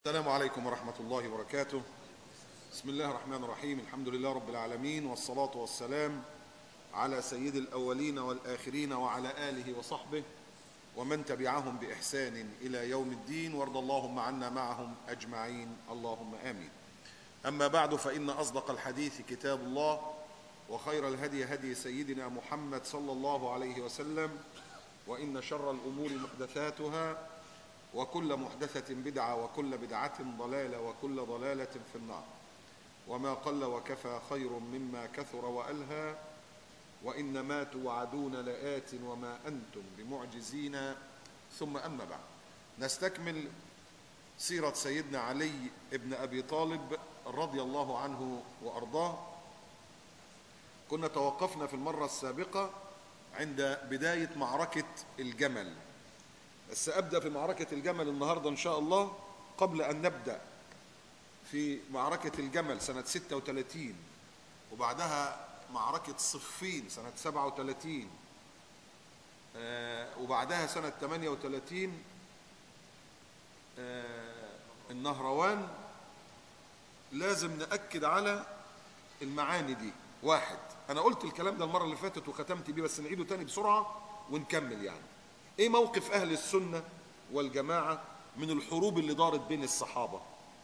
السلام عليكم ورحمة الله وبركاته بسم الله الرحمن الرحيم الحمد لله رب العالمين والصلاة والسلام على سيد الأولين والآخرين وعلى آله وصحبه ومن تبعهم بإحسان إلى يوم الدين وارض اللهم عنا معهم أجمعين اللهم آمين أما بعد فإن أصدق الحديث كتاب الله وخير الهدي هدي سيدنا محمد صلى الله عليه وسلم وإن شر الأمور محدثاتها وكل محدثة بدعة وكل بدعة ضلالة وكل ضلالة في النار وما قل وكفى خير مما كثر وألهى وإن ما توعدون لآت وما أنتم بمعجزين ثم أما بعد نستكمل سيرة سيدنا علي ابن أبي طالب رضي الله عنه وأرضاه كنا توقفنا في المرة السابقة عند بداية معركة الجمل بس أبدأ في معركة الجمل النهاردة إن شاء الله قبل أن نبدأ في معركة الجمل سنة 36 وبعدها معركة صفين سنة 37 آه وبعدها سنة 38 آه النهروان لازم نأكد على المعاني دي واحد أنا قلت الكلام ده المرة اللي فاتت وختمت بيه بس نعيده تاني بسرعة ونكمل يعني ايه موقف اهل السنه والجماعه من الحروب اللي دارت بين الصحابه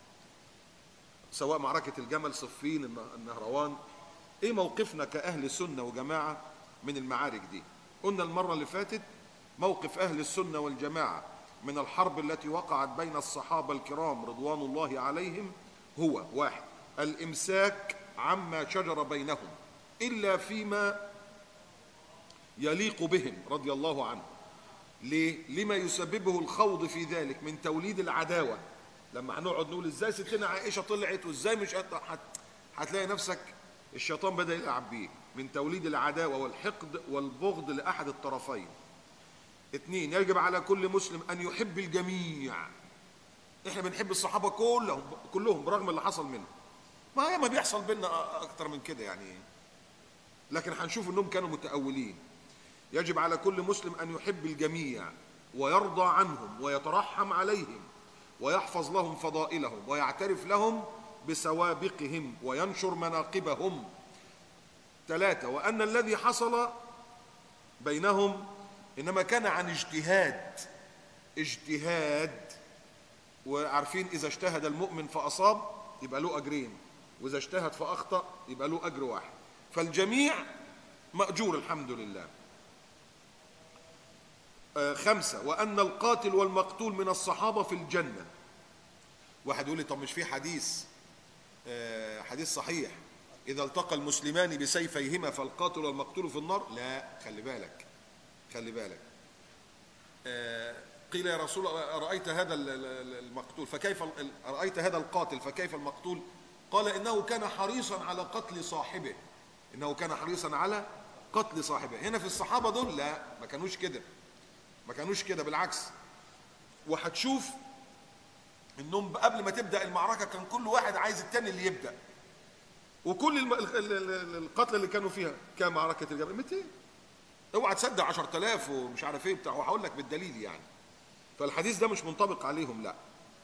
سواء معركه الجمل صفين النهروان ايه موقفنا كاهل سنه وجماعه من المعارك دي قلنا المره اللي فاتت موقف اهل السنه والجماعه من الحرب التي وقعت بين الصحابه الكرام رضوان الله عليهم هو واحد الامساك عما شجر بينهم الا فيما يليق بهم رضي الله عنهم ليه؟ لما يسببه الخوض في ذلك من توليد العداوة لما هنقعد نقول ازاي ستنا عائشة طلعت وازاي مش هت... هتلاقي نفسك الشيطان بدأ يلعب بيه من توليد العداوة والحقد والبغض لأحد الطرفين اثنين يجب على كل مسلم أن يحب الجميع احنا بنحب الصحابة كلهم كلهم برغم اللي حصل منهم ما هي ما بيحصل بينا أكتر من كده يعني لكن هنشوف انهم كانوا متأولين يجب على كل مسلم ان يحب الجميع ويرضى عنهم ويترحم عليهم ويحفظ لهم فضائلهم ويعترف لهم بسوابقهم وينشر مناقبهم ثلاثة وأن الذي حصل بينهم إنما كان عن اجتهاد اجتهاد وعارفين إذا اجتهد المؤمن فأصاب يبقى له أجرين وإذا اجتهد فأخطأ يبقى له أجر واحد فالجميع مأجور الحمد لله خمسة وأن القاتل والمقتول من الصحابة في الجنة واحد يقول لي طب مش في حديث حديث صحيح إذا التقى المسلمان بسيفيهما فالقاتل والمقتول في النار لا خلي بالك خلي بالك قيل يا رسول رأيت هذا المقتول فكيف رأيت هذا القاتل فكيف المقتول قال إنه كان حريصا على قتل صاحبه إنه كان حريصا على قتل صاحبه هنا في الصحابة دول لا ما كانوش كده ما كانوش كده بالعكس وهتشوف انهم قبل ما تبدا المعركه كان كل واحد عايز التاني اللي يبدا وكل الم... القتلى اللي كانوا فيها كان معركه الجبل 200 اوعى تصدق 10000 ومش عارف ايه بتاع وهقول لك بالدليل يعني فالحديث ده مش منطبق عليهم لا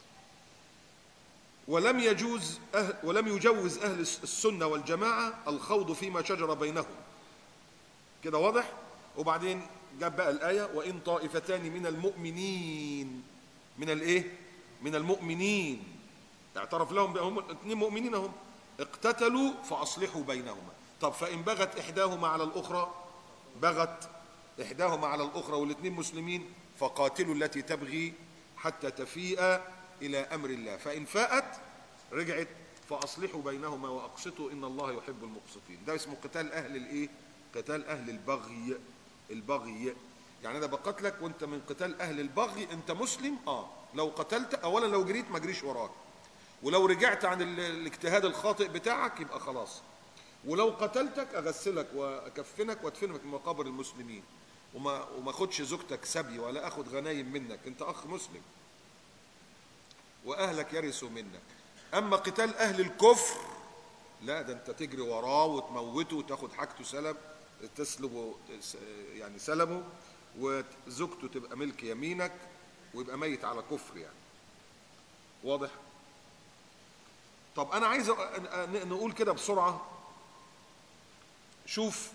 ولم يجوز أهل ولم يجوز اهل السنه والجماعه الخوض فيما شجر بينهم كده واضح وبعدين جاب بقى الآية وإن طائفتان من المؤمنين من الإيه؟ من المؤمنين اعترف لهم هم اثنين مؤمنين هم اقتتلوا فأصلحوا بينهما طب فإن بغت إحداهما على الأخرى بغت إحداهما على الأخرى والاثنين مسلمين فقاتلوا التي تبغي حتى تفيء إلى أمر الله فإن فاءت رجعت فأصلحوا بينهما وأقسطوا إن الله يحب المقسطين ده اسمه قتال أهل الإيه؟ قتال أهل البغي البغي يعني انا بقتلك وانت من قتال اهل البغي انت مسلم اه لو قتلت اولا لو جريت ما اجريش وراك ولو رجعت عن الاجتهاد الخاطئ بتاعك يبقى خلاص ولو قتلتك اغسلك واكفنك وادفنك في مقابر المسلمين وما وما اخدش زوجتك سبي ولا اخد غنايم منك انت اخ مسلم واهلك يرثوا منك اما قتال اهل الكفر لا ده انت تجري وراه وتموته وتاخد حاجته سلب تسلبه يعني سلبه وزوجته تبقى ملك يمينك ويبقى ميت على كفر يعني واضح طب انا عايز أ- أ- نقول كده بسرعه شوف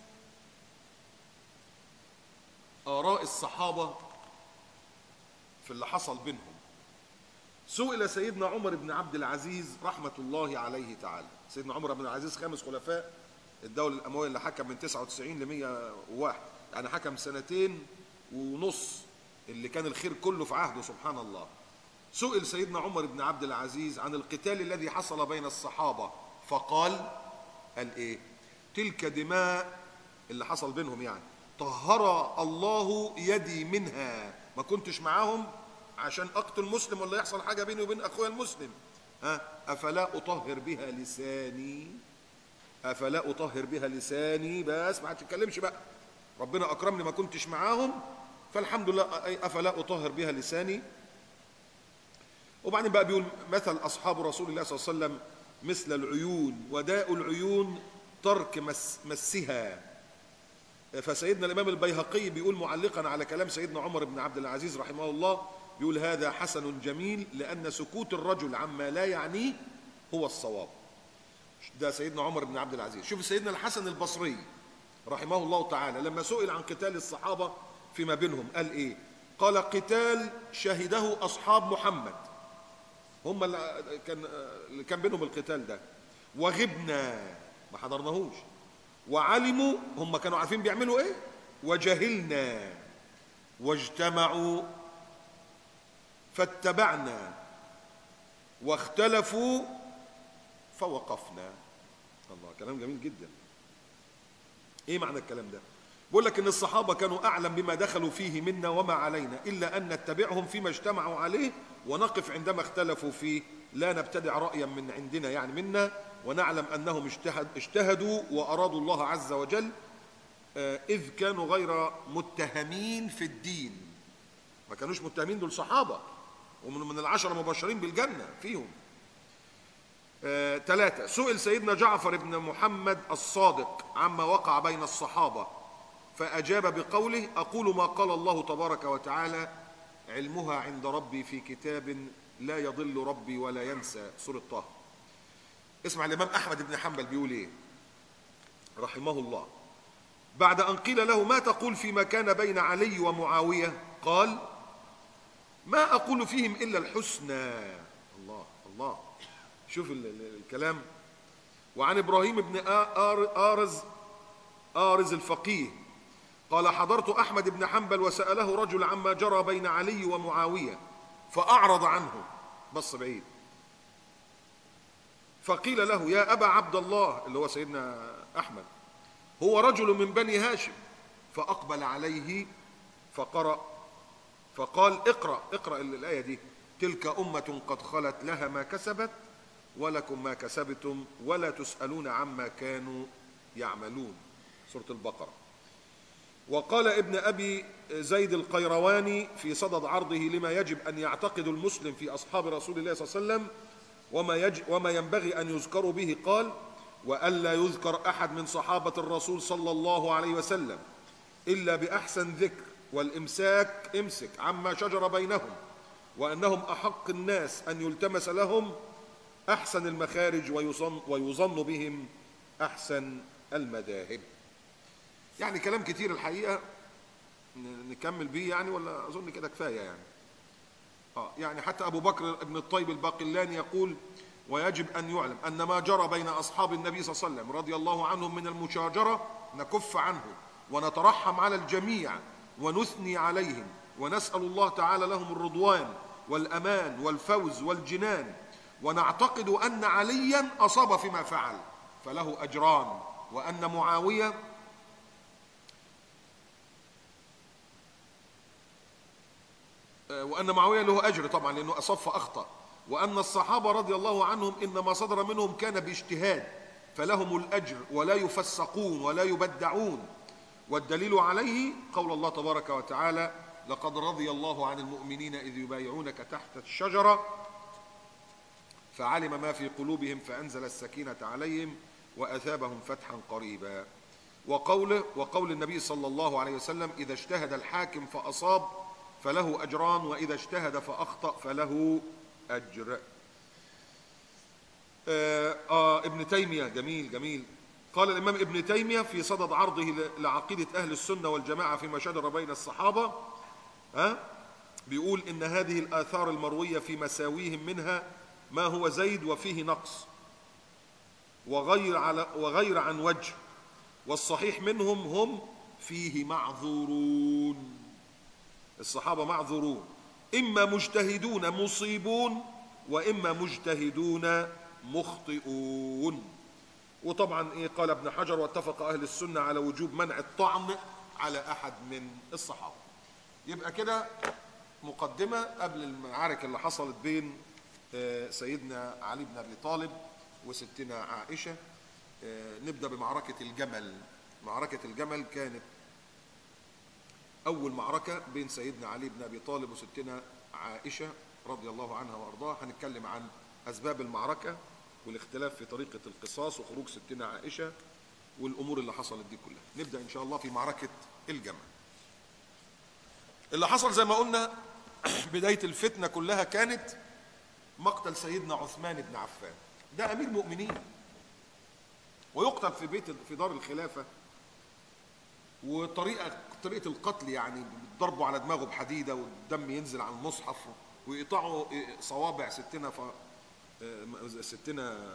اراء الصحابه في اللي حصل بينهم سئل سيدنا عمر بن عبد العزيز رحمه الله عليه تعالى سيدنا عمر بن العزيز خامس خلفاء الدوله الامويه اللي حكم من 99 ل 101 يعني حكم سنتين ونص اللي كان الخير كله في عهده سبحان الله سئل سيدنا عمر بن عبد العزيز عن القتال الذي حصل بين الصحابة فقال قال ايه تلك دماء اللي حصل بينهم يعني طهر الله يدي منها ما كنتش معاهم عشان اقتل مسلم ولا يحصل حاجة بيني وبين اخويا المسلم ها افلا اطهر بها لساني افلا اطهر بها لساني بس ما هتتكلمش بقى ربنا اكرمني ما كنتش معاهم فالحمد لله أي افلا اطهر بها لساني وبعدين بقى بيقول مثل اصحاب رسول الله صلى الله عليه وسلم مثل العيون وداء العيون ترك مس مسها فسيدنا الامام البيهقي بيقول معلقا على كلام سيدنا عمر بن عبد العزيز رحمه الله بيقول هذا حسن جميل لان سكوت الرجل عما لا يعنيه هو الصواب ده سيدنا عمر بن عبد العزيز شوف سيدنا الحسن البصري رحمه الله تعالى لما سئل عن قتال الصحابه فيما بينهم قال ايه قال قتال شهده اصحاب محمد هم اللي كان اللي كان بينهم القتال ده وغبنا ما حضرناهوش وعلموا هم كانوا عارفين بيعملوا ايه وجهلنا واجتمعوا فاتبعنا واختلفوا فوقفنا الله كلام جميل جدا ايه معنى الكلام ده بيقول لك ان الصحابه كانوا اعلم بما دخلوا فيه منا وما علينا الا ان نتبعهم فيما اجتمعوا عليه ونقف عندما اختلفوا فيه لا نبتدع رايا من عندنا يعني منا ونعلم انهم اجتهد اجتهدوا وارادوا الله عز وجل آه، اذ كانوا غير متهمين في الدين ما كانوش متهمين دول صحابه ومن من العشره المبشرين بالجنه فيهم ثلاثة سئل سيدنا جعفر بن محمد الصادق عما وقع بين الصحابة فأجاب بقوله أقول ما قال الله تبارك وتعالى علمها عند ربي في كتاب لا يضل ربي ولا ينسى سورة طه اسمع الإمام أحمد بن حنبل بيقول إيه رحمه الله بعد أن قيل له ما تقول فيما كان بين علي ومعاوية قال ما أقول فيهم إلا الحسنى الله الله شوف ال- ال- الكلام وعن ابراهيم بن آر- آرز آرز الفقيه قال حضرت أحمد بن حنبل وسأله رجل عما جرى بين علي ومعاوية فأعرض عنه بص بعيد فقيل له يا أبا عبد الله اللي هو سيدنا أحمد هو رجل من بني هاشم فأقبل عليه فقرأ فقال اقرأ اقرأ الآية دي تلك أمة قد خلت لها ما كسبت ولكم ما كسبتم ولا تسألون عما كانوا يعملون سورة البقرة وقال ابن أبي زيد القيرواني في صدد عرضه لما يجب أن يعتقد المسلم في أصحاب رسول الله صلى الله عليه وسلم وما, يج وما ينبغي أن يذكروا به قال وألا يذكر أحد من صحابة الرسول صلى الله عليه وسلم إلا بأحسن ذكر والإمساك امسك عما شجر بينهم وأنهم أحق الناس أن يلتمس لهم أحسن المخارج ويظن, ويظن بهم أحسن المذاهب يعني كلام كتير الحقيقة ن- نكمل بيه يعني ولا أظن كده كفاية يعني آه يعني حتى أبو بكر بن الطيب الباقلاني يقول ويجب أن يعلم أن ما جرى بين أصحاب النبي صلى الله عليه وسلم رضي الله عنهم من المشاجرة نكف عنه ونترحم على الجميع ونثني عليهم ونسأل الله تعالى لهم الرضوان والأمان والفوز والجنان ونعتقد أن عليا أصاب فيما فعل فله أجران وأن معاوية وأن معاوية له أجر طبعا لأنه أصاب فأخطأ وأن الصحابة رضي الله عنهم إنما صدر منهم كان باجتهاد فلهم الأجر ولا يفسقون ولا يبدعون والدليل عليه قول الله تبارك وتعالى لقد رضي الله عن المؤمنين إذ يبايعونك تحت الشجرة فعلم ما في قلوبهم فأنزل السكينة عليهم وأثابهم فتحا قريبا وقوله وقول النبي صلى الله عليه وسلم إذا اجتهد الحاكم فأصاب فله أجران وإذا اجتهد فأخطأ فله أجر آه آه ابن تيمية جميل جميل قال الإمام ابن تيمية في صدد عرضه ل- لعقيدة أهل السنة والجماعة فيما شجر بين الصحابة ها بيقول إن هذه الآثار المروية في مساويهم منها ما هو زيد وفيه نقص وغير على وغير عن وجه والصحيح منهم هم فيه معذورون الصحابة معذورون إما مجتهدون مصيبون وإما مجتهدون مخطئون وطبعا إيه قال ابن حجر واتفق أهل السنة على وجوب منع الطعن على أحد من الصحابة يبقى كده مقدمة قبل المعارك اللي حصلت بين آه، سيدنا علي بن أبي طالب وستنا عائشة آه، نبدأ بمعركة الجمل معركة الجمل كانت أول معركة بين سيدنا علي بن أبي طالب وستنا عائشة رضي الله عنها وأرضاها هنتكلم عن أسباب المعركة والاختلاف في طريقة القصاص وخروج ستنا عائشة والأمور اللي حصلت دي كلها نبدأ إن شاء الله في معركة الجمل اللي حصل زي ما قلنا بداية الفتنة كلها كانت مقتل سيدنا عثمان بن عفان ده أمير مؤمنين ويقتل في بيت في دار الخلافة وطريقة طريقة القتل يعني ضربه على دماغه بحديدة والدم ينزل على المصحف ويقطعوا صوابع ستنا ف ستنا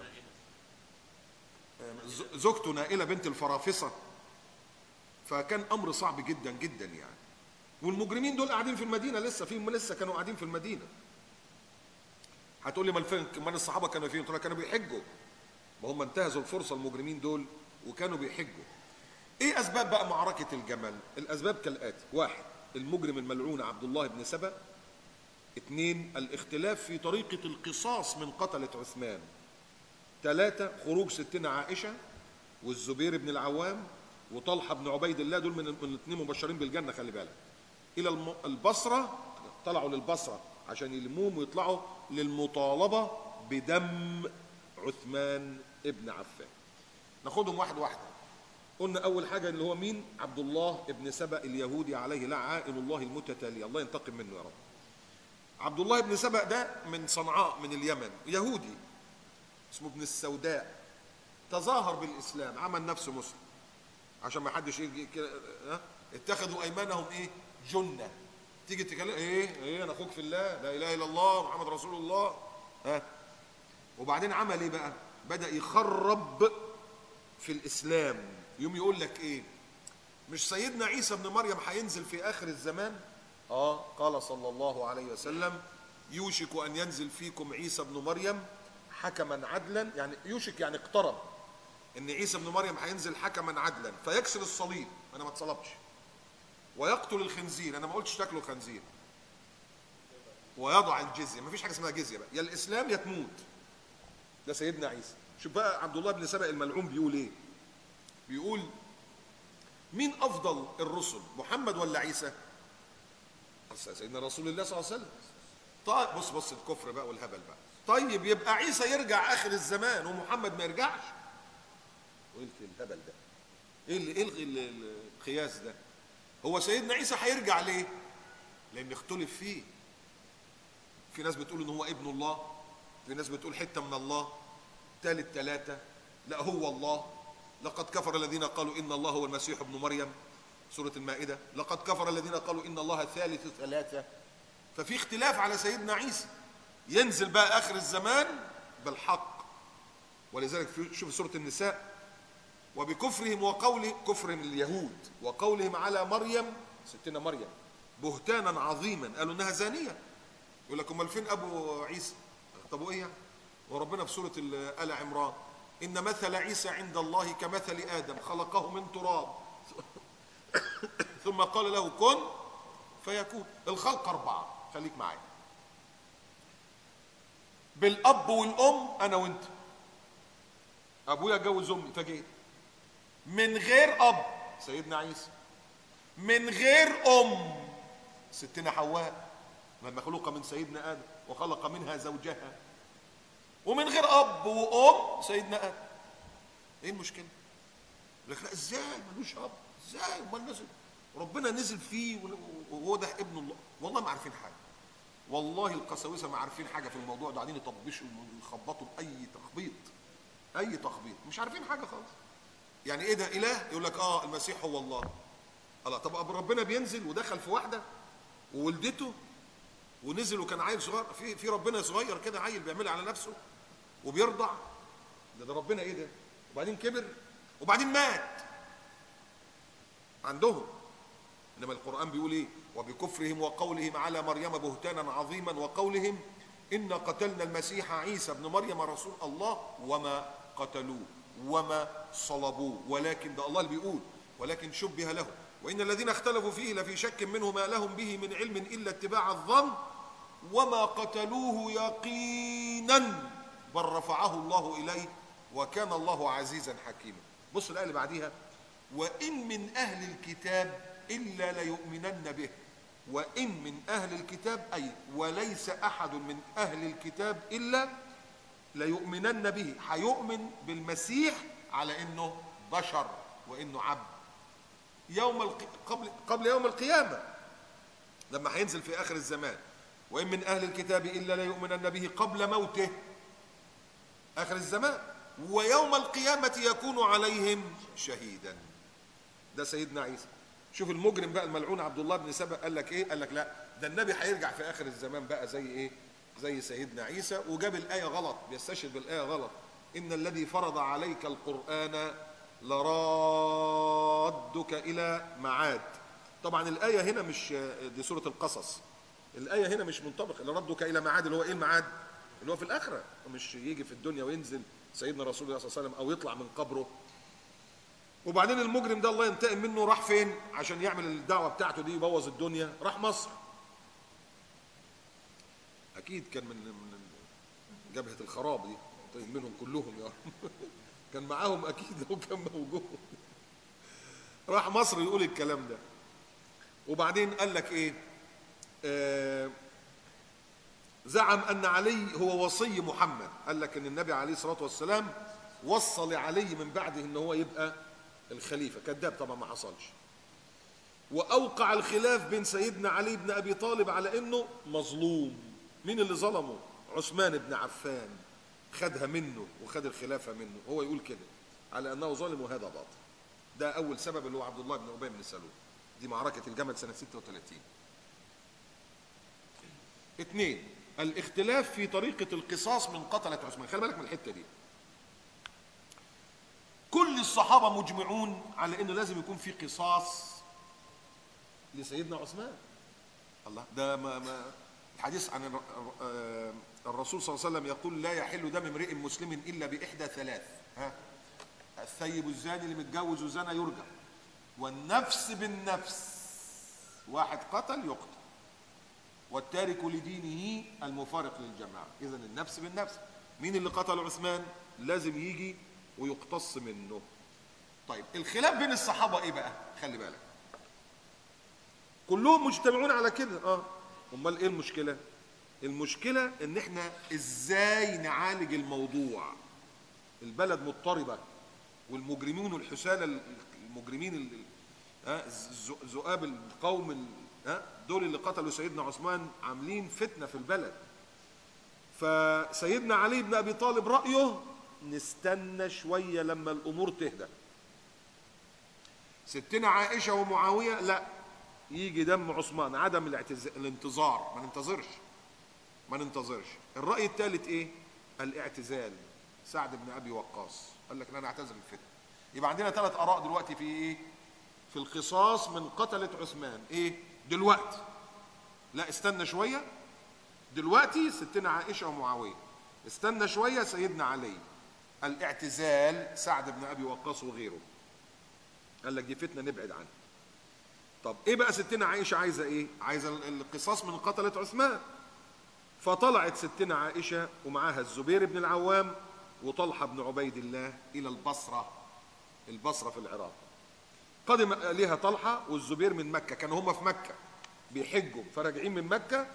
ز- زوجته نائلة بنت الفرافصة فكان أمر صعب جدا جدا يعني والمجرمين دول قاعدين في المدينة لسه في لسه كانوا قاعدين في المدينة هتقول لي ما الفين كمان الصحابة كانوا فين؟ قلت لك كانوا بيحجوا ما هم انتهزوا الفرصة المجرمين دول وكانوا بيحجوا ايه اسباب بقى معركة الجمل الاسباب كالاتي واحد المجرم الملعون عبد الله بن سبأ اثنين الاختلاف في طريقة القصاص من قتلة عثمان ثلاثة خروج ستنا عائشة والزبير بن العوام وطلحة بن عبيد الله دول من من الاثنين مبشرين بالجنة خلي بالك إلى الم- البصرة طلعوا للبصرة عشان يلموهم ويطلعوا للمطالبة بدم عثمان ابن عفان ناخدهم واحد واحدة قلنا أول حاجة اللي هو مين عبد الله ابن سبأ اليهودي عليه لعائن الله المتتالية الله ينتقم منه يا رب عبد الله بن سبأ ده من صنعاء من اليمن يهودي اسمه ابن السوداء تظاهر بالإسلام عمل نفسه مسلم عشان ما حدش يجي كده ها اتخذوا ايمانهم ايه جنه تيجي تكلم ايه ايه انا اخوك في الله لا اله الا الله محمد رسول الله ها وبعدين عمل ايه بقى بدا يخرب في الاسلام يوم يقول لك ايه مش سيدنا عيسى ابن مريم هينزل في اخر الزمان اه قال صلى الله عليه وسلم يوشك ان ينزل فيكم عيسى ابن مريم حكما عدلا يعني يوشك يعني اقترب ان عيسى ابن مريم هينزل حكما عدلا فيكسر الصليب انا ما اتصلبش ويقتل الخنزير انا ما قلتش تاكلوا الخنزير ويضع الجزيه ما فيش حاجه اسمها جزيه بقى يا الاسلام يا تموت ده سيدنا عيسى شوف بقى عبد الله بن سبأ الملعون بيقول ايه بيقول مين افضل الرسل محمد ولا عيسى سيدنا رسول الله صلى الله عليه وسلم طيب بص بص الكفر بقى والهبل بقى طيب يبقى عيسى يرجع اخر الزمان ومحمد ما يرجعش وايه الهبل ده ايه اللي ايه ال- ال- القياس ده هو سيدنا عيسى هيرجع ليه لان اختلف فيه في ناس بتقول ان هو ابن الله في ناس بتقول حته من الله ثالث ثلاثه لا هو الله لقد كفر الذين قالوا ان الله هو المسيح ابن مريم سوره المائده لقد كفر الذين قالوا ان الله ثالث ثلاثه ففي اختلاف على سيدنا عيسى ينزل بقى اخر الزمان بالحق ولذلك في شوف سوره النساء وبكفرهم وقول كفرهم اليهود وقولهم على مريم ستنا مريم بهتانا عظيما قالوا انها زانيه يقول لك امال فين ابو عيسى طب وايه يعني وربنا في سوره ال- ال عمران ان مثل عيسى عند الله كمثل ادم خلقه من تراب ثم قال له كن فيكون الخلق اربعه خليك معايا بالاب والام انا وانت ابويا اتجوز امي فجيت من غير اب سيدنا عيسى من غير ام ستنا حواء مخلوقه من سيدنا ادم وخلق منها زوجها ومن غير اب وام سيدنا ادم ايه المشكله يقول لك لا ازاي ملوش اب ازاي امال نزل ربنا نزل فيه وهو ده ابن الله والله ما عارفين حاجه والله القساوسه ما عارفين حاجه في الموضوع ده قاعدين يطبشوا ويخبطوا باي تخبيط اي تخبيط مش عارفين حاجه خالص يعني ايه ده اله يقول لك اه المسيح هو الله الله طب أب ربنا بينزل ودخل في واحده وولدته ونزل وكان عيل صغير في في ربنا صغير كده عيل بيعملها على نفسه وبيرضع ده ده ربنا ايه ده وبعدين كبر وبعدين مات عندهم انما القران بيقول ايه وبكفرهم وقولهم على مريم بهتانا عظيما وقولهم انا قتلنا المسيح عيسى ابن مريم رسول الله وما قتلوه وما صلبوه ولكن ده الله اللي بيقول ولكن شبه له وان الذين اختلفوا فيه لفي شك منه ما لهم به من علم الا اتباع الظن وما قتلوه يقينا بل رفعه الله اليه وكان الله عزيزا حكيما بص الايه اللي بعديها وان من اهل الكتاب الا ليؤمنن به وان من اهل الكتاب اي وليس احد من اهل الكتاب الا ليؤمنن به هيؤمن بالمسيح على انه بشر وانه عبد يوم الق... قبل قبل يوم القيامه لما هينزل في اخر الزمان وان من اهل الكتاب الا ليؤمنن به قبل موته اخر الزمان ويوم القيامه يكون عليهم شهيدا ده سيدنا عيسى شوف المجرم بقى الملعون عبد الله بن سبأ قال لك ايه قال لك لا ده النبي هيرجع في اخر الزمان بقى زي ايه زي سيدنا عيسى وجاب الايه غلط بيستشهد بالايه غلط ان الذي فرض عليك القران لرادك الى معاد طبعا الايه هنا مش دي سوره القصص الايه هنا مش منطبقه لردك الى معاد اللي هو ايه المعاد اللي هو في الاخره مش يجي في الدنيا وينزل سيدنا رسول الله صلى الله عليه وسلم او يطلع من قبره وبعدين المجرم ده الله ينتقم منه راح فين عشان يعمل الدعوه بتاعته دي يبوظ الدنيا راح مصر اكيد كان من من جبهه الخراب دي طيب منهم كلهم يا رب كان معاهم اكيد لو كان موجود راح مصر يقول الكلام ده وبعدين قال لك ايه آه زعم ان علي هو وصي محمد قال لك ان النبي عليه الصلاه والسلام وصى لعلي من بعده ان هو يبقى الخليفه كذاب طبعا ما حصلش واوقع الخلاف بين سيدنا علي بن ابي طالب على انه مظلوم مين اللي ظلمه عثمان بن عفان خدها منه وخد الخلافه منه هو يقول كده على انه ظالم وهذا باطل ده اول سبب اللي هو عبد الله بن ابي بن سلول دي معركه الجمل سنه 36 اثنين الاختلاف في طريقه القصاص من قتله عثمان خلي بالك من الحته دي كل الصحابه مجمعون على انه لازم يكون في قصاص لسيدنا عثمان الله ده ما ما الحديث عن الرسول صلى الله عليه وسلم يقول لا يحل دم امرئ مسلم الا باحدى ثلاث ها الثيب الزاني اللي متجوز وزنا يرجع والنفس بالنفس واحد قتل يقتل والتارك لدينه المفارق للجماعه اذا النفس بالنفس مين اللي قتل عثمان لازم يجي ويقتص منه طيب الخلاف بين الصحابه ايه بقى خلي بالك كلهم مجتمعون على كده اه امال ايه المشكله المشكله ان احنا ازاي نعالج الموضوع البلد مضطربه والمجرمين والحسالة المجرمين ها ذؤاب القوم ها دول اللي قتلوا سيدنا عثمان عاملين فتنه في البلد فسيدنا علي بن ابي طالب رايه نستنى شويه لما الامور تهدى ستنا عائشه ومعاويه لا يجي دم عثمان عدم الاعتز... الانتظار ما ننتظرش ما ننتظرش الراي الثالث ايه الاعتزال سعد بن ابي وقاص قال لك لا نعتزل الفتنه يبقى عندنا ثلاث اراء دلوقتي في ايه في القصاص من قتله عثمان ايه دلوقتي لا استنى شويه دلوقتي ستنا عائشه ومعاويه استنى شويه سيدنا علي الاعتزال سعد بن ابي وقاص وغيره قال لك دي فتنه نبعد عنها طب ايه بقى ستنا عائشه عايزه ايه عايزه القصاص من قتله عثمان فطلعت ستنا عائشه ومعاها الزبير بن العوام وطلحه بن عبيد الله الى البصره البصره في العراق قدم لها طلحه والزبير من مكه كانوا هم في مكه بيحجوا فراجعين من مكه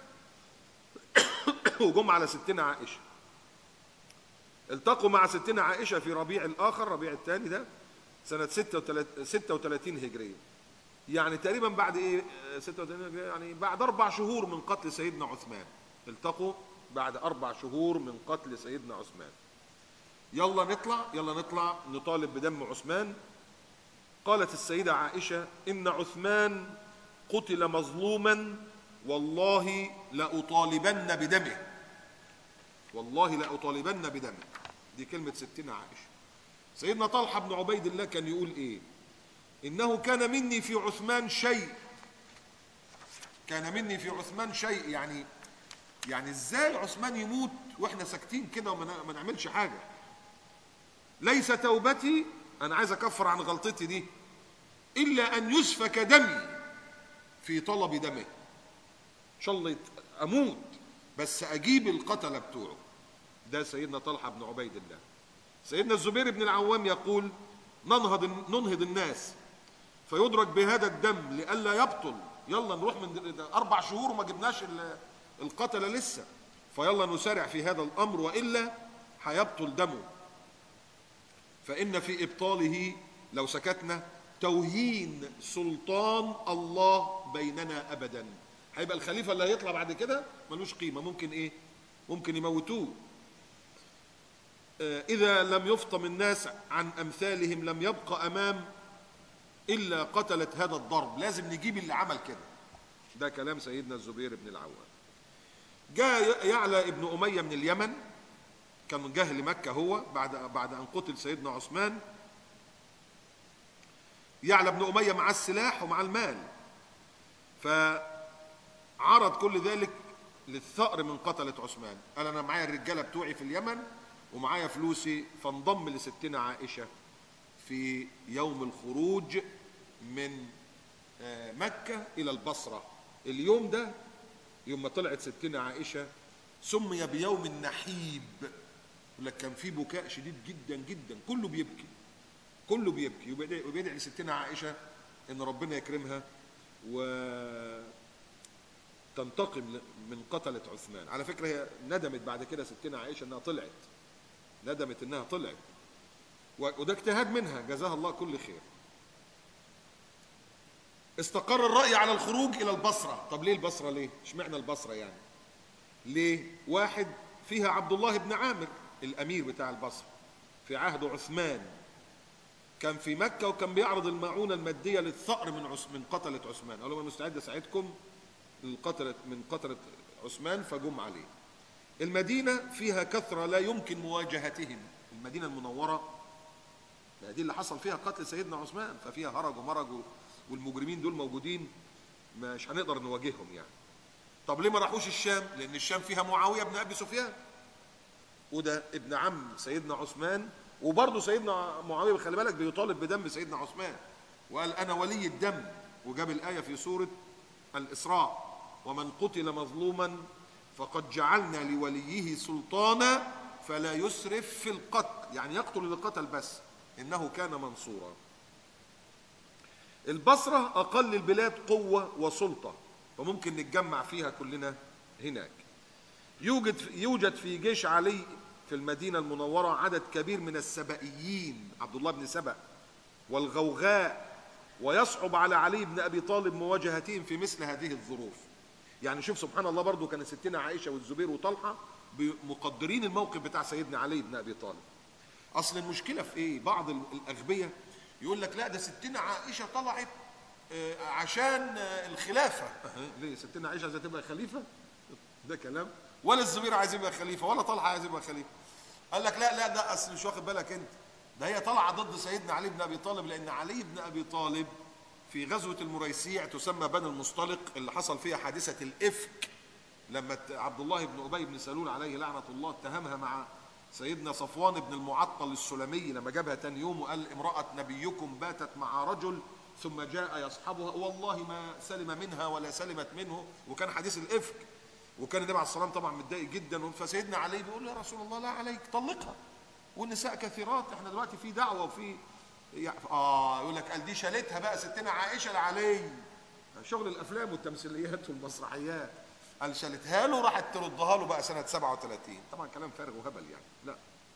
وجم على ستنا عائشه التقوا مع ستنا عائشه في ربيع الاخر ربيع الثاني ده سنه 36 36 هجريه يعني تقريبا بعد ايه 36 هجريه يعني بعد اربع شهور من قتل سيدنا عثمان التقوا بعد اربع شهور من قتل سيدنا عثمان يلا نطلع يلا نطلع نطالب بدم عثمان قالت السيدة عائشة إن عثمان قتل مظلوما والله لأطالبن بدمه والله لأطالبن بدمه دي كلمة ستنا عائشة سيدنا طلحة بن عبيد الله كان يقول إيه إنه كان مني في عثمان شيء كان مني في عثمان شيء يعني يعني ازاي عثمان يموت واحنا ساكتين كده وما نعملش حاجه ليس توبتي انا عايز اكفر عن غلطتي دي الا ان يسفك دمي في طلب دمه ان شاء الله اموت بس اجيب القتله بتوعه ده سيدنا طلحه بن عبيد الله سيدنا الزبير بن العوام يقول ننهض ننهض الناس فيدرك بهذا الدم لئلا يبطل يلا نروح من اربع شهور وما جبناش القتله لسه فيلا نسارع في هذا الامر والا هيبطل دمه فان في ابطاله لو سكتنا توهين سلطان الله بيننا ابدا هيبقى الخليفه اللي هيطلع بعد كده ملوش قيمه ممكن ايه ممكن يموتوه اذا لم يفطم الناس عن امثالهم لم يبقى امام الا قتلت هذا الضرب لازم نجيب اللي عمل كده ده كلام سيدنا الزبير بن العوام جاء يعلى ابن اميه من اليمن كان من جهل مكه هو بعد بعد ان قتل سيدنا عثمان يعلى ابن اميه مع السلاح ومع المال فعرض كل ذلك للثأر من قتلة عثمان قال انا معايا الرجاله بتوعي في اليمن ومعايا فلوسي فانضم لستنا عائشه في يوم الخروج من مكه الى البصره اليوم ده يوم ما طلعت ستنا عائشه سمي بيوم النحيب يقول لك كان في بكاء شديد جدا جدا كله بيبكي كله بيبكي وبيدعي لستنا عائشه ان ربنا يكرمها وتنتقم من قتلة عثمان على فكرة هي ندمت بعد كده ستنا عائشة انها طلعت ندمت انها طلعت وده اجتهاد منها جزاها الله كل خير استقر الرأي على الخروج إلى البصرة طب ليه البصرة ليه اشمعنى البصرة يعني ليه واحد فيها عبد الله بن عامر الأمير بتاع البصرة في عهد عثمان كان في مكة وكان بيعرض المعونة المادية للثأر من عث... من قتلة عثمان قالوا أنا مستعد أساعدكم القتلة من قتلة عثمان فجم عليه المدينة فيها كثرة لا يمكن مواجهتهم المدينة المنورة دي اللي حصل فيها قتل سيدنا عثمان ففيها هرج ومرج والمجرمين دول موجودين مش هنقدر نواجههم يعني طب ليه ما راحوش الشام لان الشام فيها معاويه بن ابي سفيان وده ابن عم سيدنا عثمان وبرضه سيدنا معاويه خلي بالك بيطالب بدم سيدنا عثمان وقال انا ولي الدم وجاب الايه في سوره الاسراء ومن قتل مظلوما فقد جعلنا لوليه سلطانا فلا يسرف في القتل يعني يقتل اللي قتل بس انه كان منصورا البصرة أقل البلاد قوة وسلطة وممكن نتجمع فيها كلنا هناك يوجد يوجد في جيش علي في المدينة المنورة عدد كبير من السبائيين عبد الله بن سبأ والغوغاء ويصعب على علي بن أبي طالب مواجهتهم في مثل هذه الظروف يعني شوف سبحان الله برضو كانت ستنا عائشة والزبير وطلحة مقدرين الموقف بتاع سيدنا علي بن أبي طالب أصل المشكلة في إيه بعض الأغبياء يقول لك لا ده ستنا عائشه طلعت عشان الخلافه ليه ستنا عائشه عايزه تبقى خليفه ده كلام ولا الزبير عايز يبقى خليفه ولا طلحه عايز يبقى خليفه قال لك لا لا ده اصل مش واخد بالك انت ده هي طالعه ضد سيدنا علي بن ابي طالب لان علي بن ابي طالب في غزوه المريسيع تسمى بني المصطلق اللي حصل فيها حادثه الافك لما عبد الله بن ابي بن سلول عليه لعنه الله اتهمها مع سيدنا صفوان بن المعطل السلمي لما جابها تاني يوم وقال امرأة نبيكم باتت مع رجل ثم جاء يصحبها والله ما سلم منها ولا سلمت منه وكان حديث الإفك وكان النبي عليه الصلاة والسلام طبعا متضايق جدا فسيدنا علي بيقول يا رسول الله لا عليك طلقها والنساء كثيرات احنا دلوقتي في دعوة وفي اه يقول لك قال دي شالتها بقى ستنا عائشة لعلي شغل الأفلام والتمثيليات والمسرحيات قال شالتها له راحت تردها له بقى سنة 37 طبعا كلام فارغ وهبل يعني لا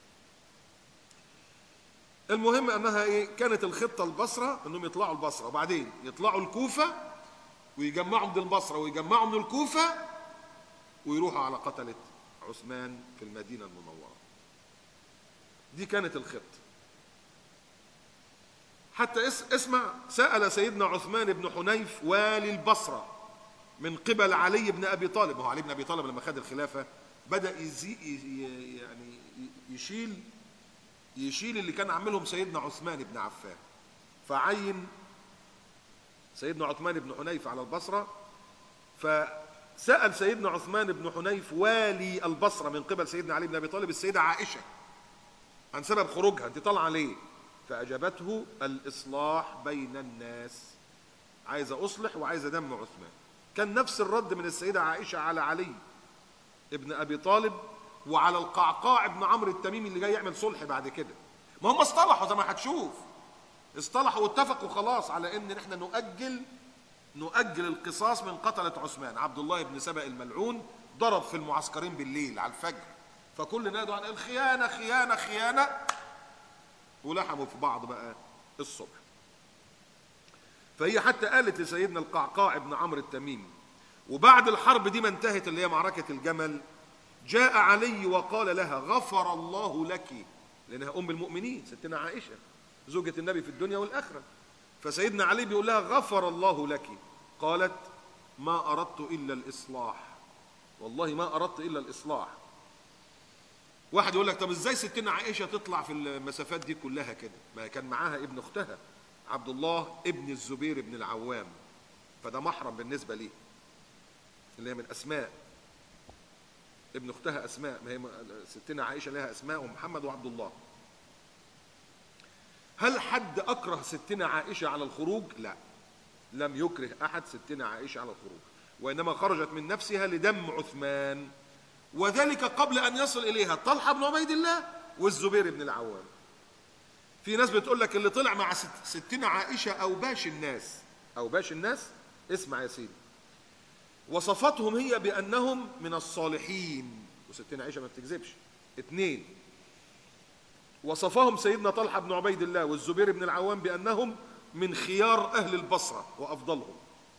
المهم انها ايه كانت الخطة البصرة انهم يطلعوا البصرة وبعدين يطلعوا الكوفة ويجمعوا من البصرة ويجمعوا من الكوفة ويروحوا على قتلة عثمان في المدينة المنورة دي كانت الخطة حتى اسمع سأل سيدنا عثمان بن حنيف والي البصرة من قبل علي بن أبي طالب هو علي بن أبي طالب لما خد الخلافة بدأ يزي يعني يشيل يشيل اللي كان عاملهم سيدنا عثمان بن عفان فعين سيدنا عثمان بن حنيف على البصرة فسأل سيدنا عثمان بن حنيف والي البصرة من قبل سيدنا علي بن أبي طالب السيدة عائشة عن سبب خروجها انت طالعة ليه فأجابته الإصلاح بين الناس عايزة أصلح وعايزة دم عثمان كان نفس الرد من السيدة عائشة على علي ابن أبي طالب وعلى القعقاع ابن عمرو التميمي اللي جاي يعمل صلح بعد كده ما هم اصطلحوا زي ما هتشوف اصطلحوا واتفقوا خلاص على ان احنا نؤجل نؤجل القصاص من قتلة عثمان عبد الله بن سبأ الملعون ضرب في المعسكرين بالليل على الفجر فكل نادوا عن الخيانة خيانة خيانة ولحموا في بعض بقى الصبح فهي حتى قالت لسيدنا القعقاع بن عمرو التميمي وبعد الحرب دي ما انتهت اللي هي معركة الجمل جاء علي وقال لها غفر الله لك لأنها أم المؤمنين ستنا عائشة زوجة النبي في الدنيا والآخرة فسيدنا علي بيقول لها غفر الله لك قالت ما أردت إلا الإصلاح والله ما أردت إلا الإصلاح واحد يقول لك طب ازاي ستنا عائشة تطلع في المسافات دي كلها كده ما كان معاها ابن اختها عبد الله ابن الزبير بن العوام فده محرم بالنسبة ليه اللي هي من أسماء ابن اختها أسماء ما هي ستنا عائشة لها أسماء ومحمد وعبد الله هل حد أكره ستنا عائشة على الخروج لا لم يكره أحد ستنا عائشة على الخروج وإنما خرجت من نفسها لدم عثمان وذلك قبل أن يصل إليها طلحة بن عبيد الله والزبير بن العوام في ناس بتقول لك اللي طلع مع ست ستنا عائشة أو باش الناس أو باش الناس اسمع يا سيدي وصفتهم هي بأنهم من الصالحين وستنا عائشة ما بتكذبش اثنين وصفهم سيدنا طلحة بن عبيد الله والزبير بن العوام بأنهم من خيار أهل البصرة وأفضلهم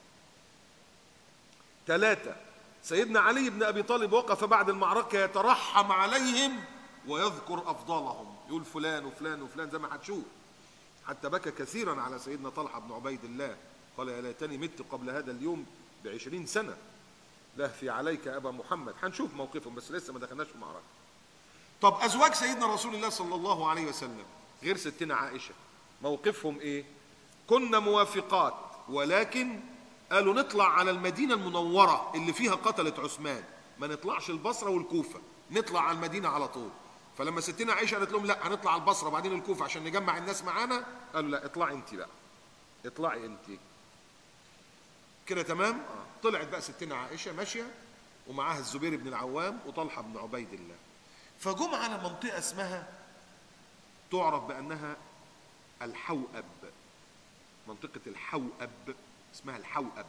ثلاثة سيدنا علي بن أبي طالب وقف بعد المعركة يترحم عليهم ويذكر أفضلهم يقول فلان وفلان وفلان زي ما هتشوف حتى بكى كثيرا على سيدنا طلحة بن عبيد الله قال يا ليتني مت قبل هذا اليوم بعشرين سنة لهفي عليك أبا محمد هنشوف موقفهم بس لسه ما دخلناش في المعركة طب أزواج سيدنا رسول الله صلى الله عليه وسلم غير ستنا عائشة موقفهم إيه كنا موافقات ولكن قالوا نطلع على المدينة المنورة اللي فيها قتلة عثمان ما نطلعش البصرة والكوفة نطلع على المدينة على طول فلما ستنا عائشة قالت لهم لا هنطلع على البصرة وبعدين الكوفة عشان نجمع الناس معانا قالوا لا اطلعي انت بقى اطلعي انت كده تمام آه. طلعت بقى ستنا عائشة ماشية ومعاها الزبير بن العوام وطلحة بن عبيد الله فجم على منطقة اسمها تعرف بأنها الحوأب منطقة الحوأب اسمها الحوأب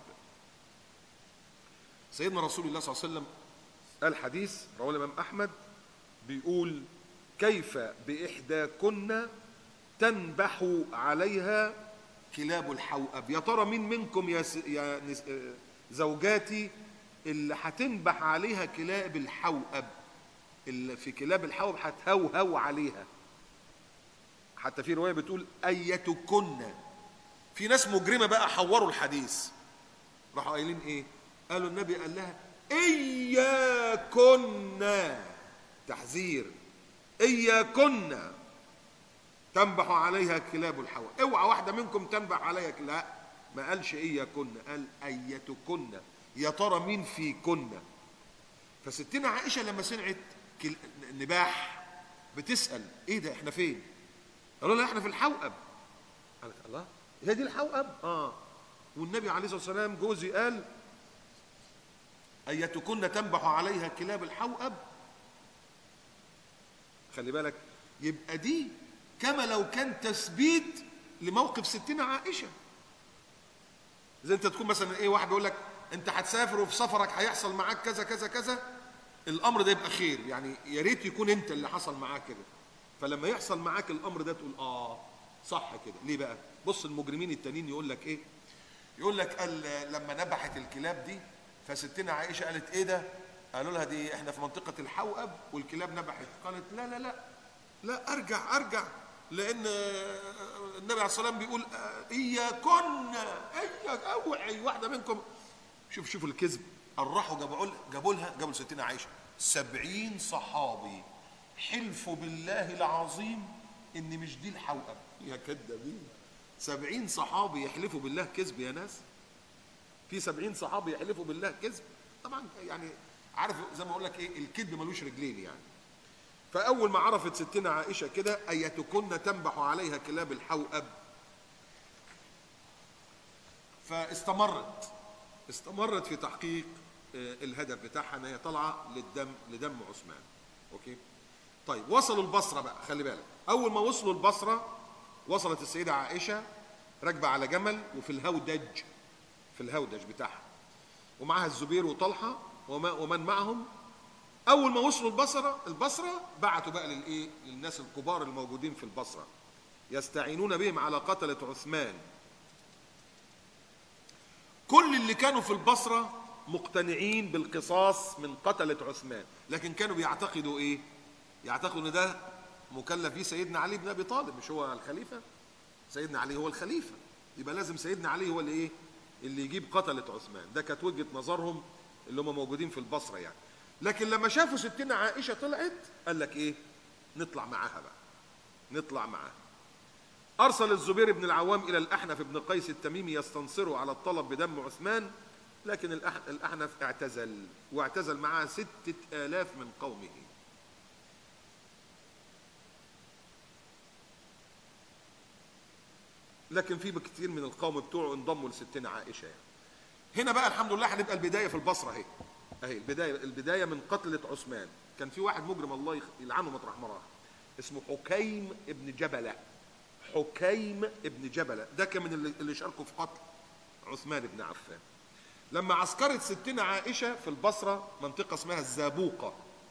سيدنا رسول الله صلى الله عليه وسلم قال حديث رواه الإمام أحمد بيقول كيف بإحداكن تنبح عليها كلاب الحوأب يا ترى مين منكم يا, س... يا نس... زوجاتي اللي هتنبح عليها كلاب الحوأب اللي في كلاب الحوأب هتهوهو عليها حتى في رواية بتقول أيتكن في ناس مجرمة بقى حوروا الحديث راحوا قايلين ايه قالوا النبي قال لها إياكن تحذير إياكن تنبح عليها كلاب الحوى اوعى واحدة منكم تنبح عليها لا ما قالش إياكن قال أيتكن يا ترى مين فيكن فستنا عائشة لما سمعت نباح بتسأل ايه ده احنا فين قالوا لها احنا في الحوأب قالت الله هي دي الحوأب اه والنبي عليه الصلاة والسلام جوزي قال أيتكن تنبح عليها كلاب الحوأب خلي بالك يبقى دي كما لو كان تثبيت لموقف ستنا عائشة زي انت تكون مثلا ايه واحد بيقول لك انت هتسافر وفي سفرك هيحصل معاك كذا كذا كذا الامر ده يبقى خير يعني يا ريت يكون انت اللي حصل معاك كده فلما يحصل معاك الامر ده تقول اه صح كده ليه بقى بص المجرمين التانيين يقول لك ايه يقول لك قال لما نبحت الكلاب دي فستنا عائشه قالت ايه ده قالوا لها دي احنا في منطقه الحوأب والكلاب نبحت قالت لا لا لا لا ارجع ارجع لان النبي عليه الصلاه والسلام بيقول اياكن اياك اوعي واحده منكم شوف شوف الكذب راحوا جابوا جابوا لها جابوا لستنا عائشه سبعين صحابي حلفوا بالله العظيم ان مش دي الحوأب يا كدابين سبعين صحابي يحلفوا بالله كذب يا ناس في سبعين صحابي يحلفوا بالله كذب طبعا يعني عارف زي ما اقول لك ايه الكذب ملوش رجلين يعني فاول ما عرفت ستنا عائشه كده ايتكن تنبح عليها كلاب الحوأب فاستمرت استمرت في تحقيق الهدف بتاعها ان هي طالعه للدم لدم عثمان اوكي طيب وصلوا البصره بقى خلي بالك اول ما وصلوا البصره وصلت السيده عائشه راكبه على جمل وفي الهودج في الهودج بتاعها ومعها الزبير وطلحه ومن معهم اول ما وصلوا البصره البصره بعتوا بقى للايه للناس الكبار الموجودين في البصره يستعينون بهم على قتله عثمان كل اللي كانوا في البصره مقتنعين بالقصاص من قتله عثمان لكن كانوا بيعتقدوا ايه يعتقدوا ان ده مكلف بيه سيدنا علي بن ابي طالب مش هو الخليفه سيدنا علي هو الخليفه يبقى لازم سيدنا علي هو اللي ايه اللي يجيب قتله عثمان ده كانت وجهه نظرهم اللي هم موجودين في البصره يعني لكن لما شافوا ستنا عائشه طلعت قال لك ايه نطلع معاها بقى نطلع معاها ارسل الزبير بن العوام الى الاحنف بن قيس التميمي يستنصره على الطلب بدم عثمان لكن الاحنف اعتزل واعتزل معاه ستة آلاف من قومه لكن في كتير من القوم بتوعه انضموا لستنا عائشه يعني. هنا بقى الحمد لله هنبقى البدايه في البصره اهي اهي البدايه البدايه من قتله عثمان كان في واحد مجرم الله يلعنه مطرح ما راح اسمه حكيم ابن جبله حكيم ابن جبله ده كان من اللي شاركوا في قتل عثمان بن عفان لما عسكرت ستنا عائشه في البصره منطقه اسمها الزابوقه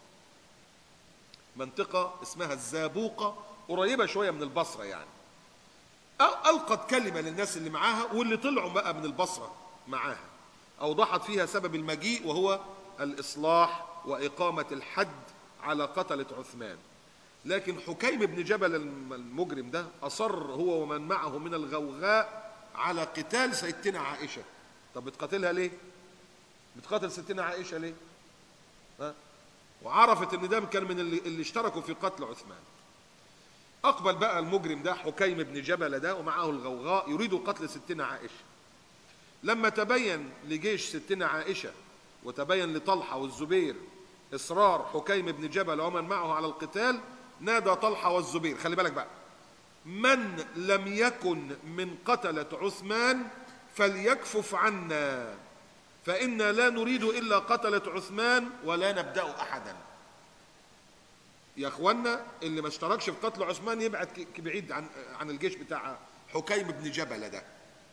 منطقه اسمها الزابوقه قريبه شويه من البصره يعني ألقت كلمة للناس اللي معاها واللي طلعوا بقى من البصرة معاها أوضحت فيها سبب المجيء وهو الإصلاح وإقامة الحد على قتلة عثمان لكن حكيم بن جبل المجرم ده أصر هو ومن معه من الغوغاء على قتال سيدتنا عائشة طب بتقاتلها ليه؟ بتقاتل ستنا عائشة ليه؟ ها؟ وعرفت ان ده كان من اللي, اللي اشتركوا في قتل عثمان أقبل بقى المجرم ده حكيم بن جبل ده ومعه الغوغاء يريد قتل ستنا عائشة لما تبين لجيش ستنا عائشة وتبين لطلحة والزبير إصرار حكيم بن جبل ومن معه على القتال نادى طلحة والزبير خلي بالك بقى من لم يكن من قتلة عثمان فليكفف عنا فإنا لا نريد إلا قتلة عثمان ولا نبدأ أحدا يا اخوانا اللي ما اشتركش في قتل عثمان يبعد بعيد عن عن الجيش بتاع حكيم بن جبل ده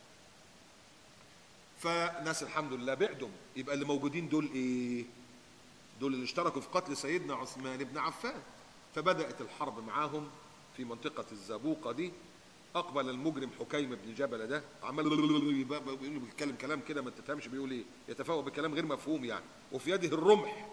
فناس الحمد لله بعدهم يبقى اللي موجودين دول ايه دول اللي اشتركوا في قتل سيدنا عثمان بن عفان فبدأت الحرب معاهم في منطقة الزابوقة دي أقبل المجرم حكيم بن جبل ده عمال بيتكلم كلام كده ما تفهمش بيقول إيه يتفاوض بكلام غير مفهوم يعني وفي يده الرمح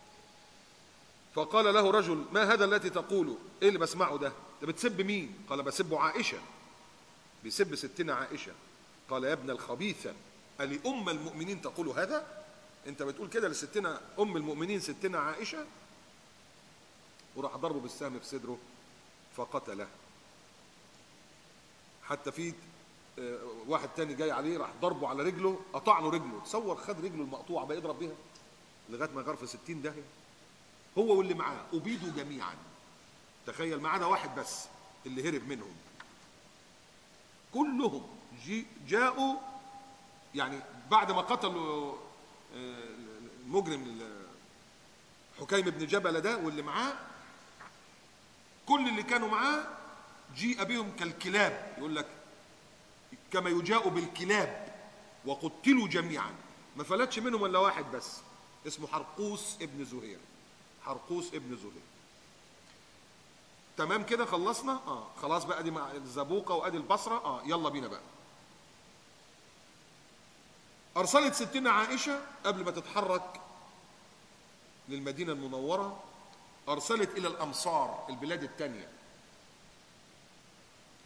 فقال له رجل ما هذا التي تقوله ايه اللي بسمعه ده انت بتسب مين قال بسب عائشه بيسب ستنا عائشه قال يا ابن الخبيثه ألي أم المؤمنين تقول هذا انت بتقول كده لستنا ام المؤمنين ستنا عائشه وراح ضربه بالسهم في صدره فقتله حتى في واحد تاني جاي عليه راح ضربه على رجله قطع له رجله تصور خد رجله المقطوعه بقى يضرب بيها لغايه ما غرف 60 داهيه هو واللي معاه أبيدوا جميعا تخيل ما عدا واحد بس اللي هرب منهم كلهم جاءوا يعني بعد ما قتلوا المجرم حكيم بن جبل ده واللي معاه كل اللي كانوا معاه جيء بهم كالكلاب يقول لك كما يجاء بالكلاب وقتلوا جميعا ما فلتش منهم الا واحد بس اسمه حرقوس ابن زهير حرقوس ابن زهير تمام كده خلصنا اه خلاص بقى دي مع الزبوقه وادي البصره اه يلا بينا بقى ارسلت ستنا عائشه قبل ما تتحرك للمدينه المنوره ارسلت الى الامصار البلاد الثانيه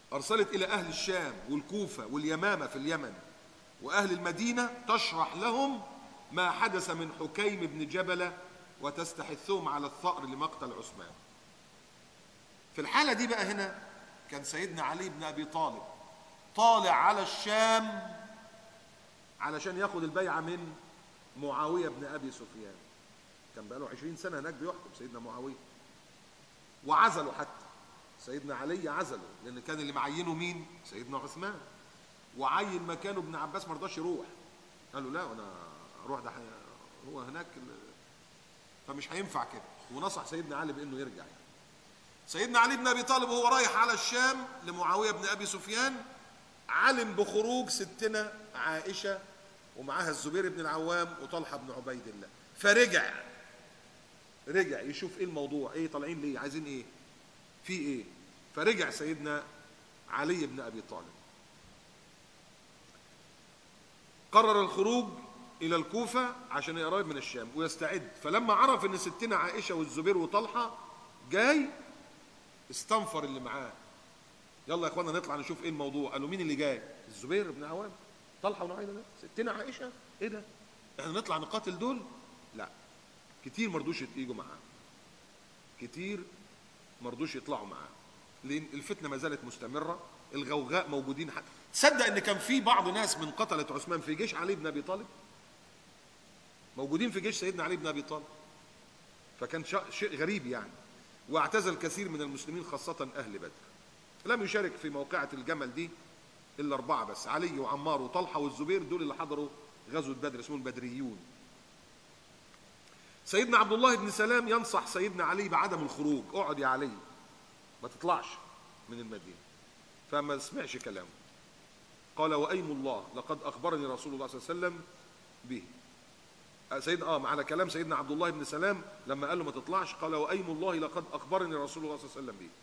أرسلت إلى أهل الشام والكوفة واليمامة في اليمن وأهل المدينة تشرح لهم ما حدث من حكيم بن جبلة وتستحثهم على الثأر لمقتل عثمان في الحالة دي بقى هنا كان سيدنا علي بن أبي طالب طالع على الشام علشان ياخد البيعة من معاوية بن أبي سفيان كان بقى له عشرين سنة هناك بيحكم سيدنا معاوية وعزله حتى سيدنا علي عزله لأن كان اللي معينه مين سيدنا عثمان وعين مكانه ابن عباس ما رضاش يروح قال له لا انا اروح ده حي- هو هناك ال- فمش هينفع كده ونصح سيدنا علي بانه يرجع يعني. سيدنا علي بن ابي طالب وهو رايح على الشام لمعاويه بن ابي سفيان علم بخروج ستنا عائشه ومعاها الزبير بن العوام وطلحه بن عبيد الله فرجع رجع يشوف ايه الموضوع ايه طالعين ليه عايزين ايه في ايه فرجع سيدنا علي بن ابي طالب قرر الخروج الى الكوفه عشان يقرب من الشام ويستعد فلما عرف ان ستنا عائشه والزبير وطلحه جاي استنفر اللي معاه يلا يا اخوانا نطلع نشوف ايه الموضوع قالوا مين اللي جاي الزبير بن عوام طلحه بن عوام ستنا عائشه ايه ده احنا نطلع نقاتل دول لا كتير مرضوش يجوا معاه كتير مرضوش يطلعوا معاه لان الفتنه ما زالت مستمره الغوغاء موجودين حتى تصدق ان كان في بعض ناس من قتله عثمان في جيش علي بن ابي طالب موجودين في جيش سيدنا علي بن ابي طالب فكان شا- شيء غريب يعني واعتزل كثير من المسلمين خاصه اهل بدر لم يشارك في موقعه الجمل دي الا اربعه بس علي وعمار وطلحه والزبير دول اللي حضروا غزوه بدر اسمهم البدريون سيدنا عبد الله بن سلام ينصح سيدنا علي بعدم الخروج اقعد يا علي ما تطلعش من المدينه فما سمعش كلامه قال وايم الله لقد اخبرني رسول الله صلى الله عليه وسلم به آه، سيدنا اه على كلام سيدنا عبد الله بن سلام لما قال له ما تطلعش قال وايم الله لقد اخبرني رسول الله صلى الله عليه وسلم به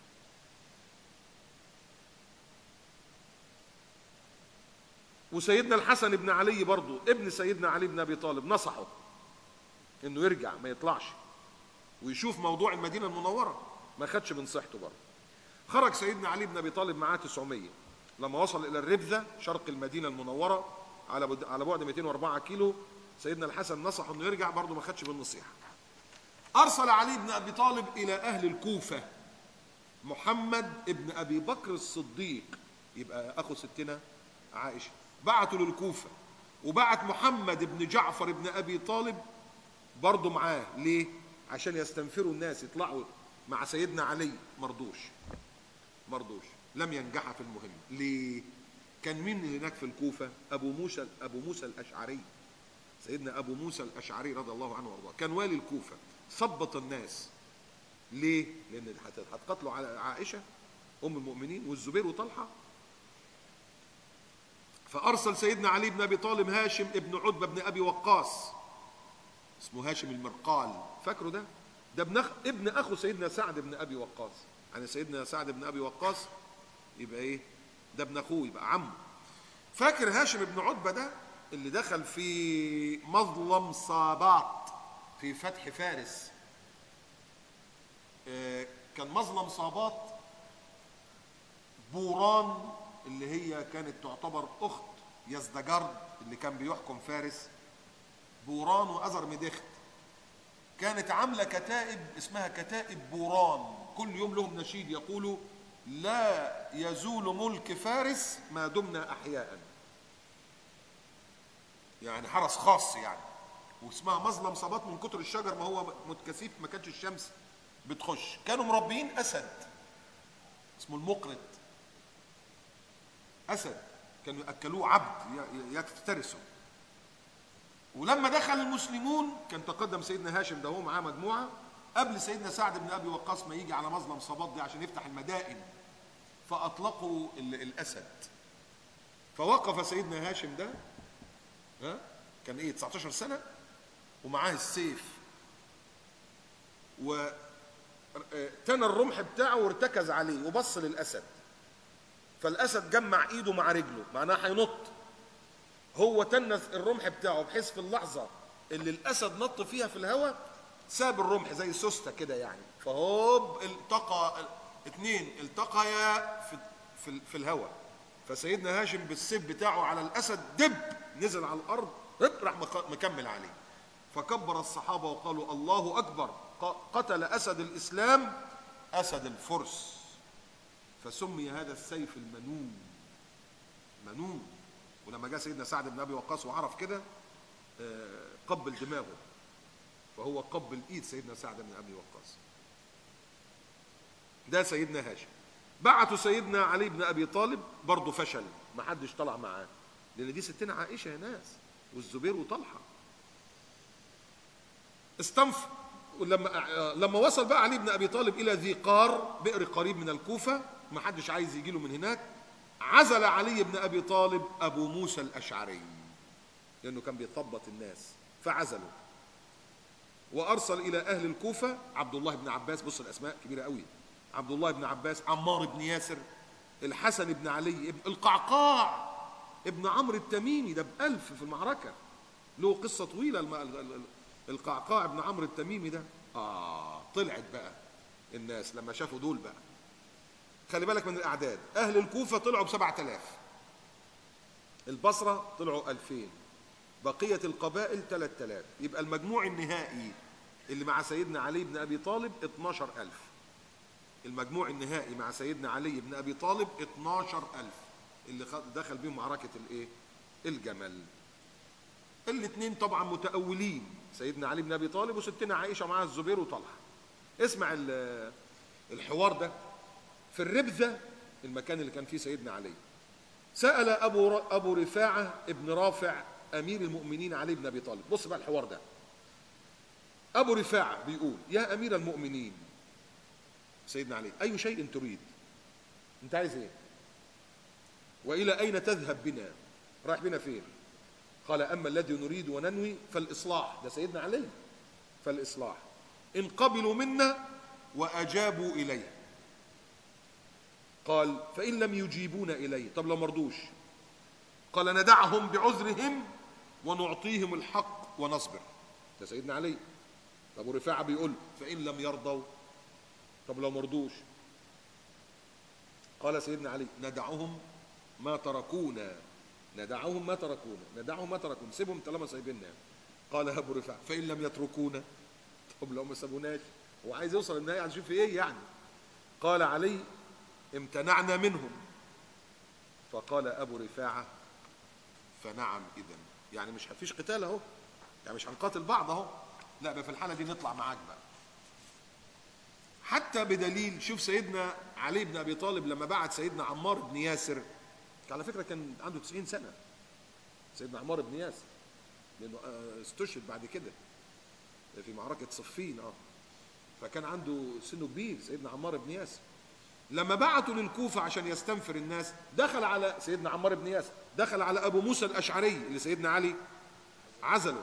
وسيدنا الحسن بن علي برضو ابن سيدنا علي بن ابي طالب نصحه انه يرجع ما يطلعش ويشوف موضوع المدينه المنوره ما خدش من صحته برضه خرج سيدنا علي بن ابي طالب معاه 900 لما وصل الى الربذه شرق المدينه المنوره على بد- على بعد 204 كيلو سيدنا الحسن نصحه انه يرجع برضه ما خدش بالنصيحه ارسل علي بن ابي طالب الى اهل الكوفه محمد ابن ابي بكر الصديق يبقى اخو ستنا عائشه بعته للكوفه وبعت محمد بن جعفر بن ابي طالب برضه معاه ليه عشان يستنفروا الناس يطلعوا مع سيدنا علي مرضوش مرضوش لم ينجح في المهمة ليه كان مين اللي هناك في الكوفة أبو موسى أبو موسى الأشعري سيدنا أبو موسى الأشعري رضي الله عنه وارضاه كان والي الكوفة ثبط الناس ليه لأن هت- هتقتلوا على عائشة أم المؤمنين والزبير وطلحة فأرسل سيدنا علي بن أبي طالب هاشم ابن عتبة بن أبي وقاص اسمه هاشم المرقال فاكره ده ده ابن أخ... ابن اخو سيدنا سعد بن ابي وقاص يعني سيدنا سعد بن ابي وقاص يبقى ايه ده ابن اخوه يبقى عمه فاكر هاشم بن عتبه ده اللي دخل في مظلم صابات في فتح فارس آه، كان مظلم صابات بوران اللي هي كانت تعتبر اخت يزدجرد اللي كان بيحكم فارس بوران وأزر مدخت كانت عاملة كتائب اسمها كتائب بوران كل يوم لهم نشيد يقولوا لا يزول ملك فارس ما دمنا أحياء يعني حرس خاص يعني واسمها مظلم صبات من كتر الشجر ما هو متكثيف ما كانش الشمس بتخش كانوا مربيين أسد اسمه المقرد أسد كانوا يأكلوه عبد ي- ي- يفترسه ولما دخل المسلمون كان تقدم سيدنا هاشم ده هو معاه مجموعه قبل سيدنا سعد بن ابي وقاص ما يجي على مظلم صباط دي عشان يفتح المدائن فاطلقوا ال- الاسد فوقف سيدنا هاشم ده ها كان ايه 19 سنه ومعاه السيف و آه، تنى الرمح بتاعه وارتكز عليه وبص للاسد فالاسد جمع ايده مع رجله معناه هينط هو تنث الرمح بتاعه بحيث في اللحظة اللي الأسد نط فيها في الهواء ساب الرمح زي سوستة كده يعني فهوب التقى اتنين التقيا في في, في الهواء فسيدنا هاشم بالسيف بتاعه على الاسد دب نزل على الارض هب راح مق- مكمل عليه فكبر الصحابه وقالوا الله اكبر ق- قتل اسد الاسلام اسد الفرس فسمي هذا السيف المنون منون ولما جاء سيدنا سعد بن ابي وقاص وعرف كده آه، قبل دماغه فهو قبل ايد سيدنا سعد بن ابي وقاص ده سيدنا هاشم بعتوا سيدنا علي بن ابي طالب برضه فشل ما حدش طلع معاه لان دي ستنا عائشه يا ناس والزبير وطلحه استنف لما لما وصل بقى علي بن ابي طالب الى ذي قار بئر قريب من الكوفه ما حدش عايز يجي له من هناك عزل علي بن ابي طالب ابو موسى الاشعري لانه كان بيثبط الناس فعزله وارسل الى اهل الكوفه عبد الله بن عباس بص الاسماء كبيره قوي عبد الله بن عباس عمار بن ياسر الحسن بن علي ابن القعقاع ابن عمرو التميمي ده بألف في المعركة له قصة طويلة الم... ال- ال- ال- القعقاع ابن عمرو التميمي ده آه طلعت بقى الناس لما شافوا دول بقى خلي بالك من الأعداد أهل الكوفة طلعوا بسبعة آلاف البصرة طلعوا ألفين بقية القبائل 3000 يبقى المجموع النهائي اللي مع سيدنا علي بن أبي طالب 12000 المجموع النهائي مع سيدنا علي بن أبي طالب 12000 اللي خد- دخل بيهم معركة الإيه؟ الجمل الاثنين طبعا متأولين سيدنا علي بن أبي طالب وستنا عائشة معاها الزبير وطلحة اسمع ال- الحوار ده في الربذة المكان اللي كان فيه سيدنا علي سأل أبو ر- أبو رفاعة ابن رافع أمير المؤمنين علي بن أبي طالب بص بقى الحوار ده أبو رفاعة بيقول يا أمير المؤمنين سيدنا علي أي شيء تريد أنت عايز إيه وإلى أين تذهب بنا رايح بنا فين قال أما الذي نريد وننوي فالإصلاح ده سيدنا علي فالإصلاح إن قبلوا منا وأجابوا إليه قال فإن لم يجيبون إليه طب لو مرضوش قال ندعهم بعذرهم ونعطيهم الحق ونصبر ده سيدنا علي أبو رفاعة بيقول فإن لم يرضوا طب لو مرضوش قال سيدنا علي ندعهم ما تركونا ندعهم ما تركونا ندعهم ما تركونا سيبهم طالما سايبيننا قال ابو رفاعه فان لم يتركونا طب لو ما سابوناش هو عايز يوصل النهايه عشان في ايه يعني قال علي امتنعنا منهم فقال ابو رفاعه فنعم اذا يعني مش فيش قتال اهو يعني مش هنقاتل بعض اهو لا بقى في الحاله دي نطلع معاك بقى حتى بدليل شوف سيدنا علي بن ابي طالب لما بعت سيدنا عمار بن ياسر على فكره كان عنده 90 سنه سيدنا عمار بن ياسر لانه آه، استشهد بعد كده في معركه صفين اه فكان عنده سنه كبير سيدنا عمار بن ياسر لما بعتوا للكوفه عشان يستنفر الناس دخل على سيدنا عمار بن ياسر دخل على ابو موسى الاشعري اللي سيدنا علي عزله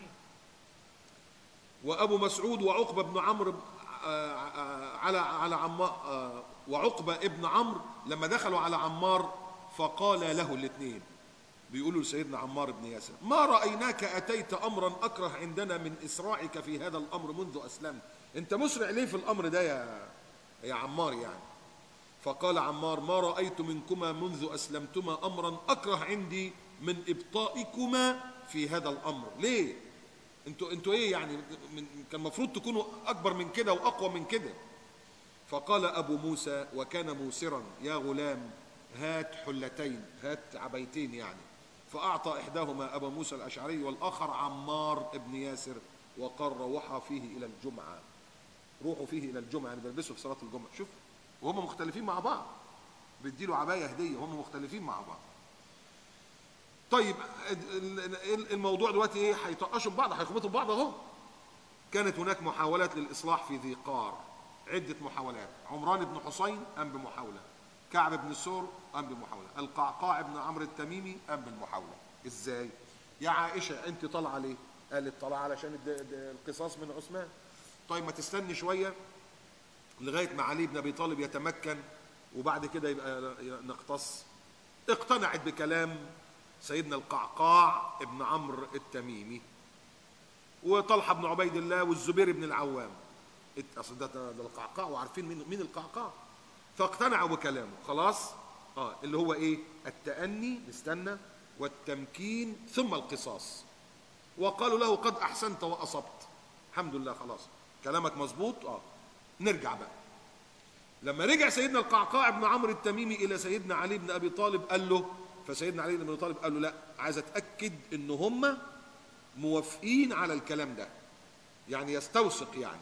وابو مسعود وعقبه بن عمرو آه، آه، على على عمار وعقبه ابن عمرو لما دخلوا على عمار فقال له الاثنين بيقولوا لسيدنا عمار بن ياسر ما رايناك اتيت امرا اكره عندنا من اسراعك في هذا الامر منذ اسلمت انت مسرع ليه في الامر ده يا يا عمار يعني فقال عمار ما رايت منكما منذ اسلمتما امرا اكره عندي من ابطائكما في هذا الامر ليه انتوا انتوا ايه يعني من كان المفروض تكونوا اكبر من كده واقوى من كده فقال ابو موسى وكان موسرا يا غلام هات حلتين هات عبيتين يعني فاعطى احداهما ابا موسى الاشعري والاخر عمار ابن ياسر وقال روحا فيه الى الجمعه روحوا فيه الى الجمعه يعني بيلبسوا في صلاه الجمعه شوف وهم مختلفين مع بعض بيديله عبايه هديه وهم مختلفين مع بعض طيب ال- ال- الموضوع دلوقتي ايه هيطقشوا بعض هيخبطوا بعض اهو كانت هناك محاولات للاصلاح في ذي قار عده محاولات عمران بن حسين قام بمحاوله كعب بن سور قام بمحاوله القعقاع بن عمرو التميمي قام بالمحاوله ازاي يا عائشه انت طالعه ليه قالت طالعه علشان الد- الد- القصاص من عثمان طيب ما تستني شويه لغايه ما علي بن ابي طالب يتمكن وبعد كده يبقى نقتص اقتنعت بكلام سيدنا القعقاع ابن عمرو التميمي وطلحه بن عبيد الله والزبير بن العوام ات- اصل ده ده القعقاع وعارفين مين مين القعقاع فاقتنعوا بكلامه خلاص اه اللي هو ايه التأني نستنى والتمكين ثم القصاص وقالوا له قد احسنت واصبت الحمد لله خلاص كلامك مظبوط اه نرجع بقى لما رجع سيدنا القعقاع بن عمرو التميمي الى سيدنا علي بن ابي طالب قال له فسيدنا علي بن ابي طالب قال له لا عايز اتاكد ان هم موافقين على الكلام ده يعني يستوثق يعني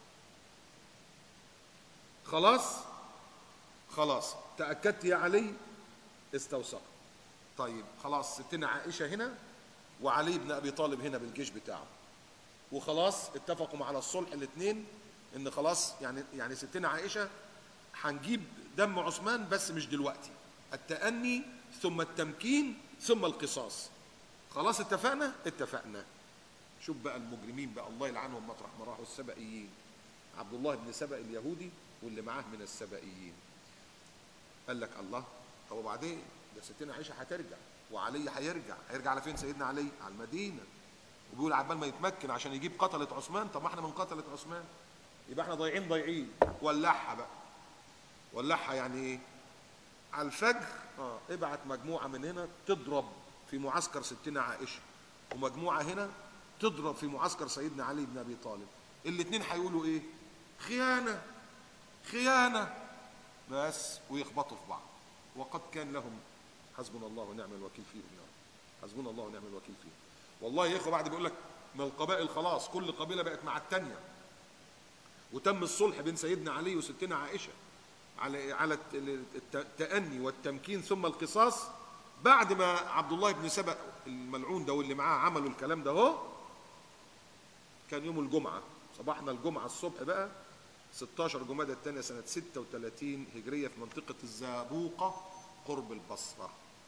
خلاص خلاص تاكدت يا علي استوثق طيب خلاص ستنا عائشه هنا وعلي بن ابي طالب هنا بالجيش بتاعه وخلاص اتفقوا على الصلح الاثنين ان خلاص يعني يعني ستنا عائشه هنجيب دم عثمان بس مش دلوقتي التأني ثم التمكين ثم القصاص خلاص اتفقنا اتفقنا شوف بقى المجرمين بقى الله يلعنهم مطرح ما راحوا السبئيين عبد الله بن سبأ اليهودي واللي معاه من السبئيين قال لك الله طب وبعدين ده ستنا عائشه هترجع وعلي هيرجع هيرجع على فين سيدنا علي على المدينه وبيقول عبال ما يتمكن عشان يجيب قتله عثمان طب ما احنا من قتله عثمان يبقى احنا ضايعين ضايعين ولعها بقى ولعها يعني ايه على الفجر اه ابعت مجموعه من هنا تضرب في معسكر ستنا عائشه ومجموعه هنا تضرب في معسكر سيدنا علي بن ابي طالب الاثنين هيقولوا ايه خيانه خيانه بس ويخبطوا في بعض وقد كان لهم حسبنا الله ونعم الوكيل فيهم يا رب حسبنا الله ونعم الوكيل فيهم والله يا اخوه بعد بيقول لك من القبائل خلاص كل قبيله بقت مع الثانيه وتم الصلح بين سيدنا علي وستنا عائشه على على التأني والتمكين ثم القصاص بعد ما عبد الله بن سبأ الملعون ده واللي معاه عملوا الكلام ده اهو كان يوم الجمعة صباحنا الجمعة الصبح بقى 16 جمادى الثانية سنة 36 هجرية في منطقة الزابوقة قرب البصرة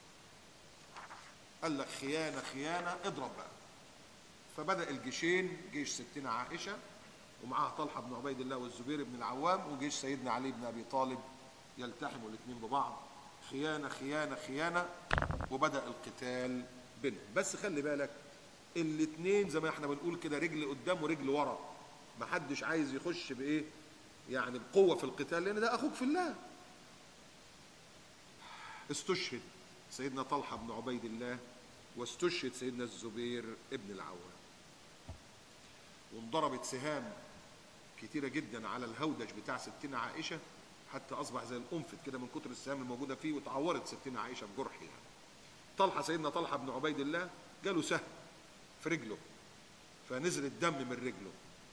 قال لك خيانة خيانة اضرب بقى فبدأ الجيشين جيش ستنا عائشة ومعاه طلحة بن عبيد الله والزبير بن العوام وجيش سيدنا علي بن أبي طالب يلتحموا الاثنين ببعض خيانة خيانة خيانة وبدأ القتال بينهم بس خلي بالك الاثنين زي ما احنا بنقول كده رجل قدام ورجل ورا ما حدش عايز يخش بايه يعني بقوة في القتال لأن ده أخوك في الله استشهد سيدنا طلحة بن عبيد الله واستشهد سيدنا الزبير ابن العوام وانضربت سهام كتيرة جدا على الهودج بتاع ستنا عائشة حتى أصبح زي الأنفت كده من كتر السهام الموجودة فيه وتعورت ستنا عائشة بجرح يعني طلحة سيدنا طلحة بن عبيد الله جاله سهم في رجله فنزل الدم من رجله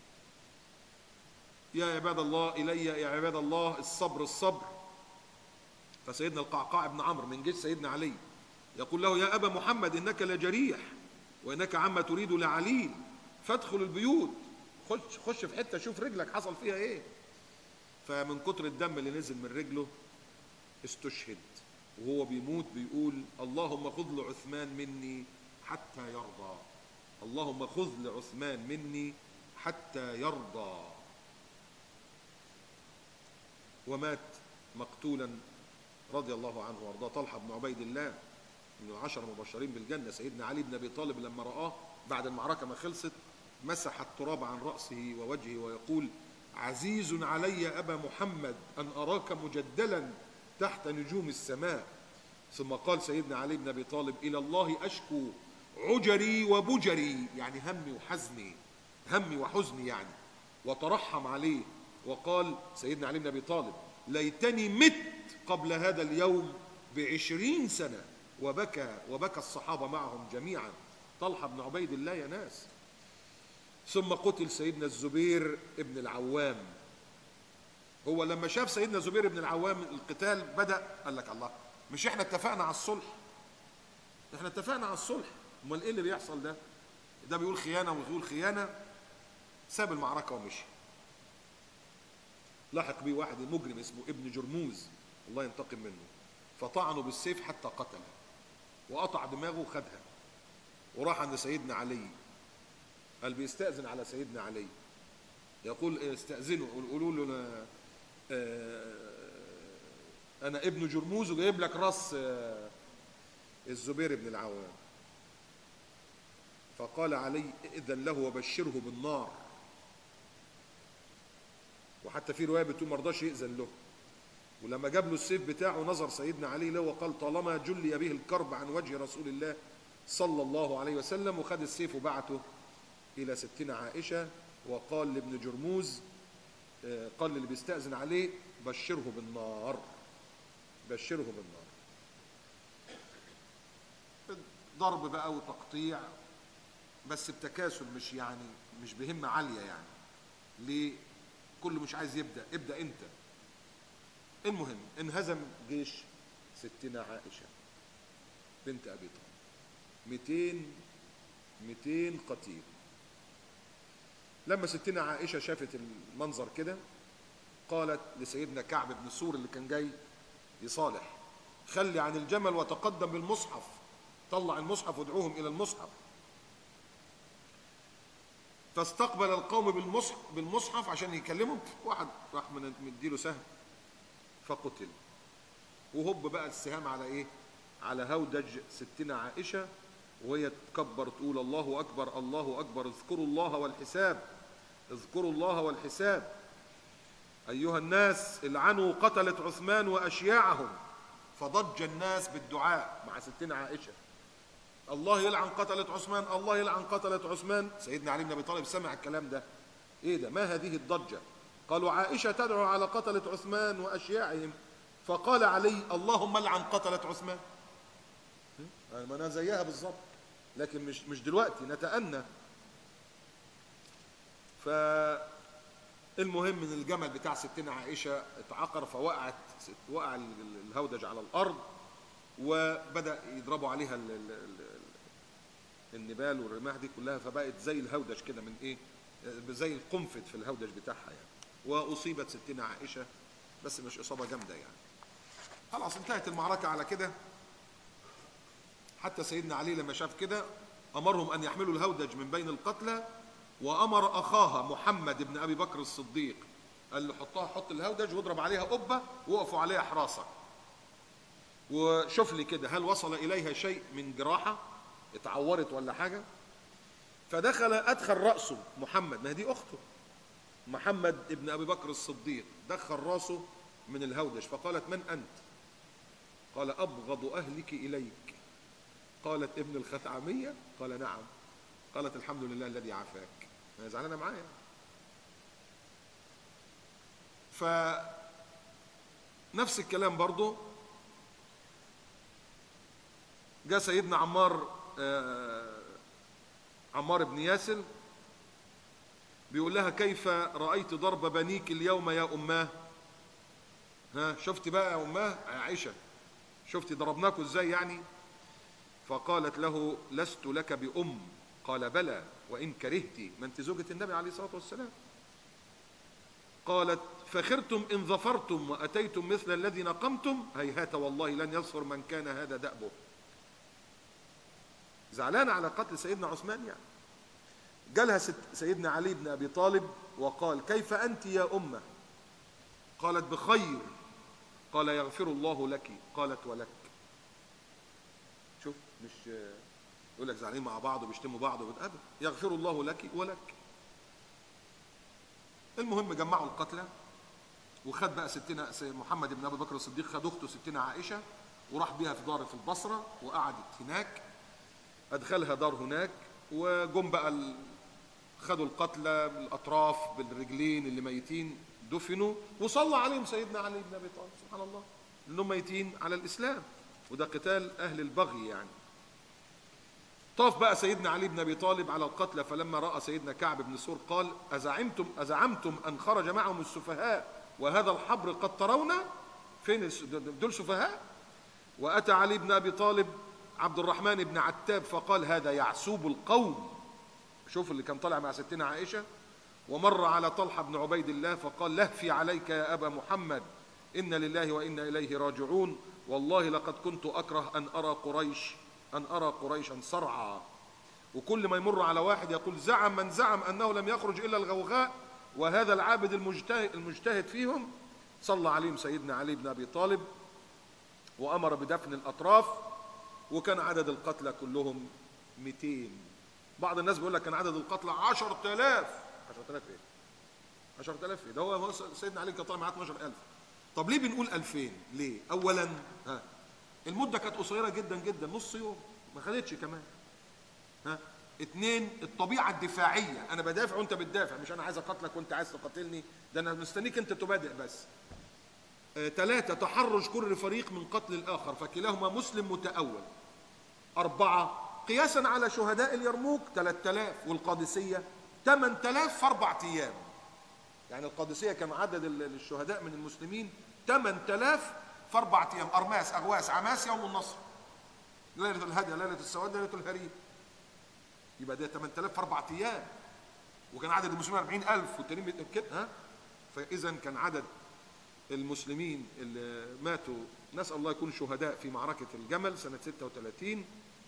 يا عباد الله إلي يا عباد الله الصبر الصبر فسيدنا القعقاع بن عمرو من جيش سيدنا علي يقول له يا أبا محمد إنك لجريح وإنك عما تريد لعليل فادخل البيوت خش خش في حته شوف رجلك حصل فيها ايه فمن كتر الدم اللي نزل من رجله استشهد وهو بيموت بيقول اللهم خذ لعثمان مني حتى يرضى اللهم خذ لعثمان مني حتى يرضى ومات مقتولا رضي الله عنه وارضاه طلحه بن عبيد الله من العشر المبشرين بالجنه سيدنا علي بن ابي طالب لما راه بعد المعركه ما خلصت مسح التراب عن راسه ووجهه ويقول عزيز علي ابا محمد ان اراك مجدلا تحت نجوم السماء ثم قال سيدنا علي بن ابي طالب الى الله اشكو عجري وبجري يعني همي وحزني همي وحزني يعني وترحم عليه وقال سيدنا علي بن ابي طالب ليتني مت قبل هذا اليوم بعشرين سنه وبكى وبكى الصحابه معهم جميعا طلحه بن عبيد الله يا ناس ثم قتل سيدنا الزبير ابن العوام هو لما شاف سيدنا زبير بن العوام القتال بدا قال لك الله مش احنا اتفقنا على الصلح احنا اتفقنا على الصلح امال ايه اللي بيحصل ده ده بيقول خيانه ويقول خيانه ساب المعركه ومشي لحق بيه واحد مجرم اسمه ابن جرموز الله ينتقم منه فطعنه بالسيف حتى قتله وقطع دماغه وخدها وراح عند سيدنا علي قال بيستأذن على سيدنا علي يقول استأذنوا قولوا له أنا, أنا ابن جرموز وجايب لك راس الزبير بن العوام فقال علي إذن له وبشره بالنار وحتى في رواية بتقول ما رضاش يأذن له ولما جاب له السيف بتاعه نظر سيدنا علي له وقال طالما جلي به الكرب عن وجه رسول الله صلى الله عليه وسلم وخد السيف وبعته إلى ستنا عائشة وقال لابن جرموز آه، قال للي بيستأذن عليه بشره بالنار بشره بالنار ضرب بقى وتقطيع بس بتكاسل مش يعني مش بهمة عالية يعني ليه كله مش عايز يبدأ ابدأ انت المهم انهزم جيش ستنا عائشة بنت أبي طالب 200 200 قتيل لما ستنا عائشة شافت المنظر كده قالت لسيدنا كعب بن سور اللي كان جاي يصالح خلي عن الجمل وتقدم بالمصحف طلع المصحف وادعوهم إلى المصحف فاستقبل القوم بالمصحف, بالمصحف عشان يكلمهم واحد راح من- مديله سهم فقتل وهب بقى السهام على ايه على هودج ستنا عائشة وهي تكبر تقول الله أكبر الله أكبر اذكروا الله والحساب اذكروا الله والحساب أيها الناس العنوا قتلة عثمان وأشياعهم فضج الناس بالدعاء مع ستنا عائشة الله يلعن قتلة عثمان الله يلعن قتلة عثمان سيدنا علي بن أبي طالب سمع الكلام ده إيه ده ما هذه الضجة قالوا عائشة تدعو على قتلة عثمان وأشياعهم فقال علي اللهم لعن قتلة عثمان يعني ما انا زيها بالظبط لكن مش مش دلوقتي نتأنى فالمهم ان الجمل بتاع ستنا عائشه اتعقر فوقعت وقع ال- ال- الهودج على الارض وبدا يضربوا عليها ال- ال- ال- النبال والرماح دي كلها فبقت زي الهودج كده من ايه زي القنفذ في الهودج بتاعها يعني واصيبت ستنا عائشه بس مش اصابه جامده يعني خلاص انتهت المعركه على كده حتى سيدنا علي لما شاف كده امرهم ان يحملوا الهودج من بين القتلى وامر اخاها محمد بن ابي بكر الصديق قال له حطها حط الهودج واضرب عليها قبه وقفوا عليها حراسه وشوف لي كده هل وصل اليها شيء من جراحه اتعورت ولا حاجه فدخل ادخل راسه محمد ما هي دي اخته محمد ابن ابي بكر الصديق دخل راسه من الهودج فقالت من انت قال ابغض اهلك اليك قالت ابن الخثعميه قال نعم قالت الحمد لله الذي عافاك انا زعلانه معايا ف نفس الكلام برضه جاء سيدنا عمار آه، عمار بن ياسر بيقول لها كيف رأيت ضرب بنيك اليوم يا أماه ها شفت بقى يا أماه يا عائشة شفت ضربناكم ازاي يعني فقالت له لست لك بأم قال بلى وإن كرهت ما أنت زوجة النبي عليه الصلاة والسلام قالت فخرتم إن ظفرتم وأتيتم مثل الذي نقمتم هيهات والله لن يظفر من كان هذا دأبه زعلان على قتل سيدنا عثمان يعني جالها ست- سيدنا علي بن أبي طالب وقال كيف أنت يا أمة قالت بخير قال يغفر الله لك قالت ولك شوف مش يقول لك زعلانين مع بعض وبيشتموا بعض وبتقابل يغفر الله لك ولك المهم جمعوا القتلى وخد بقى ستنا س- محمد بن ابي بكر الصديق خد اخته ستنا عائشه وراح بيها في دار في البصره وقعدت هناك ادخلها دار هناك وجم بقى ال... خدوا القتلى بالاطراف بالرجلين اللي ميتين دفنوا وصلى عليهم سيدنا علي بن ابي طالب سبحان الله لانهم ميتين على الاسلام وده قتال اهل البغي يعني طاف بقى سيدنا علي بن ابي طالب على القتلى فلما راى سيدنا كعب بن سور قال ازعمتم ازعمتم ان خرج معهم السفهاء وهذا الحبر قد ترون فين الس- دول سفهاء واتى علي بن ابي طالب عبد الرحمن بن عتاب فقال هذا يعسوب القوم شوف اللي كان طالع مع ستنا عائشه ومر على طلحه بن عبيد الله فقال لهفي عليك يا ابا محمد ان لله وانا اليه راجعون والله لقد كنت اكره ان ارى قريش ان ارى قريشا صرعى وكل ما يمر على واحد يقول زعم من زعم انه لم يخرج الا الغوغاء وهذا العابد المجتهد, المجتهد فيهم صلى عليهم سيدنا علي بن ابي طالب وامر بدفن الاطراف وكان عدد القتلى كلهم 200 بعض الناس بيقول لك كان عدد القتلى 10000 10000 ايه 10000 ايه ده هو هو سيدنا علي كان طالع معاه 12000 طب ليه بنقول 2000 ليه اولا ها المده كانت قصيره جدا جدا نص يوم ما خدتش كمان ها اتنين الطبيعه الدفاعيه انا بدافع وانت بتدافع مش انا عايز اقاتلك وانت عايز تقاتلني ده انا مستنيك انت تبادئ بس آه، ثلاثة تحرج كل فريق من قتل الآخر فكلاهما مسلم متأول أربعة قياسا على شهداء اليرموك 3000 والقادسية 8000 في أربع أيام يعني القادسية كان عدد ال- الشهداء من المسلمين 8000 في أربع أيام أرماس أغواس عماس يوم النصر ليلة الهدى ليلة السواد ليلة الهريم يبقى ده 8000 في أربع أيام وكان عدد المسلمين 40000 والتانيين بيت- كده ها فإذا كان عدد المسلمين اللي ماتوا نسأل الله يكون شهداء في معركة الجمل سنة 36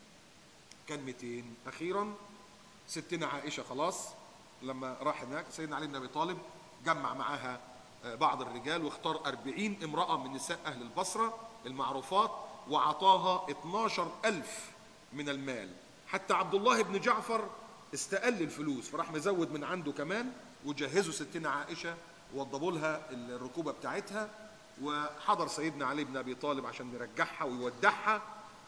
كان 200 أخيرا ستنا عائشة خلاص لما راح هناك سيدنا علي بن أبي طالب جمع معاها آه، بعض الرجال واختار 40 امرأة من نساء أهل البصرة المعروفات وعطاها 12 ألف من المال حتى عبد الله بن جعفر استقل الفلوس فراح مزود من عنده كمان وجهزوا ستنا عائشة ووضبوا لها الركوبة بتاعتها وحضر سيدنا علي بن أبي طالب عشان يرجعها ويودعها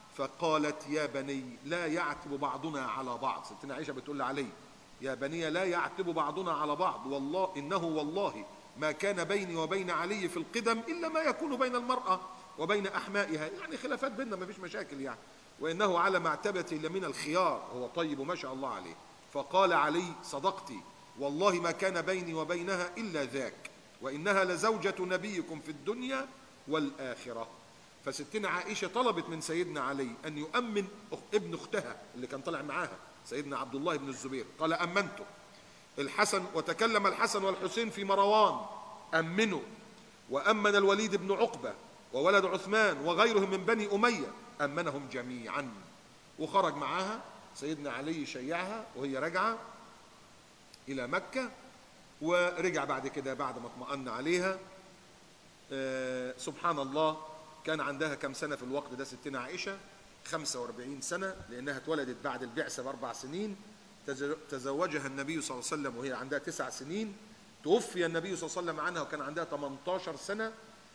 فقالت يا بني لا يعتب بعضنا على بعض ستنا عائشة بتقول لعلي يا بني لا يعتب بعضنا على بعض والله إنه والله ما كان بيني وبين علي في القدم إلا ما يكون بين المرأة وبين أحمائها يعني خلافات بيننا ما فيش مشاكل يعني وإنه على معتبة لمن الخيار هو طيب ما شاء الله عليه فقال علي صدقتي والله ما كان بيني وبينها إلا ذاك وإنها لزوجة نبيكم في الدنيا والآخرة فستنا عائشة طلبت من سيدنا علي أن يؤمن أخ- ابن أختها اللي كان طالع معاها سيدنا عبد الله بن الزبير قال أمنته الحسن وتكلم الحسن والحسين في مروان أمنوا وأمن الوليد بن عقبة وولد عثمان وغيرهم من بني أمية أمنهم جميعا وخرج معاها سيدنا علي شيعها وهي راجعة إلى مكة ورجع بعد كده بعد ما اطمأن عليها آه، سبحان الله كان عندها كم سنة في الوقت ده ستنا عائشة 45 سنة لأنها اتولدت بعد البعثة بأربع سنين تز- تزوجها النبي صلى الله عليه وسلم وهي عندها تسع سنين توفي النبي صلى الله عليه وسلم عنها وكان عندها 18 سنة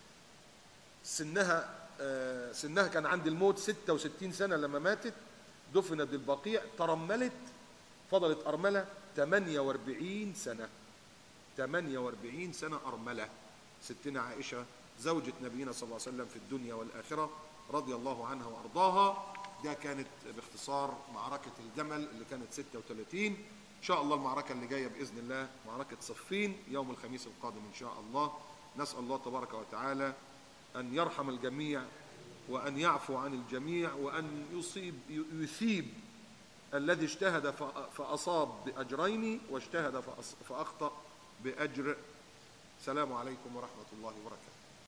سنها آه، سنها كان عند الموت 66 سنة لما ماتت دفنت بالبقيع ترملت فضلت أرملة 48 سنة 48 سنة أرملة ستنا عائشة زوجة نبينا صلى الله عليه وسلم في الدنيا والآخرة رضي الله عنها وأرضاها ده كانت باختصار معركة الجمل اللي كانت 36 إن شاء الله المعركة اللي جاية بإذن الله معركة صفين يوم الخميس القادم إن شاء الله نسأل الله تبارك وتعالى أن يرحم الجميع وأن يعفو عن الجميع وأن يصيب يثيب الذي اجتهد فأ- فأصاب بأجرين واجتهد فأص- فأخطأ بأجر سلام عليكم ورحمة الله وبركاته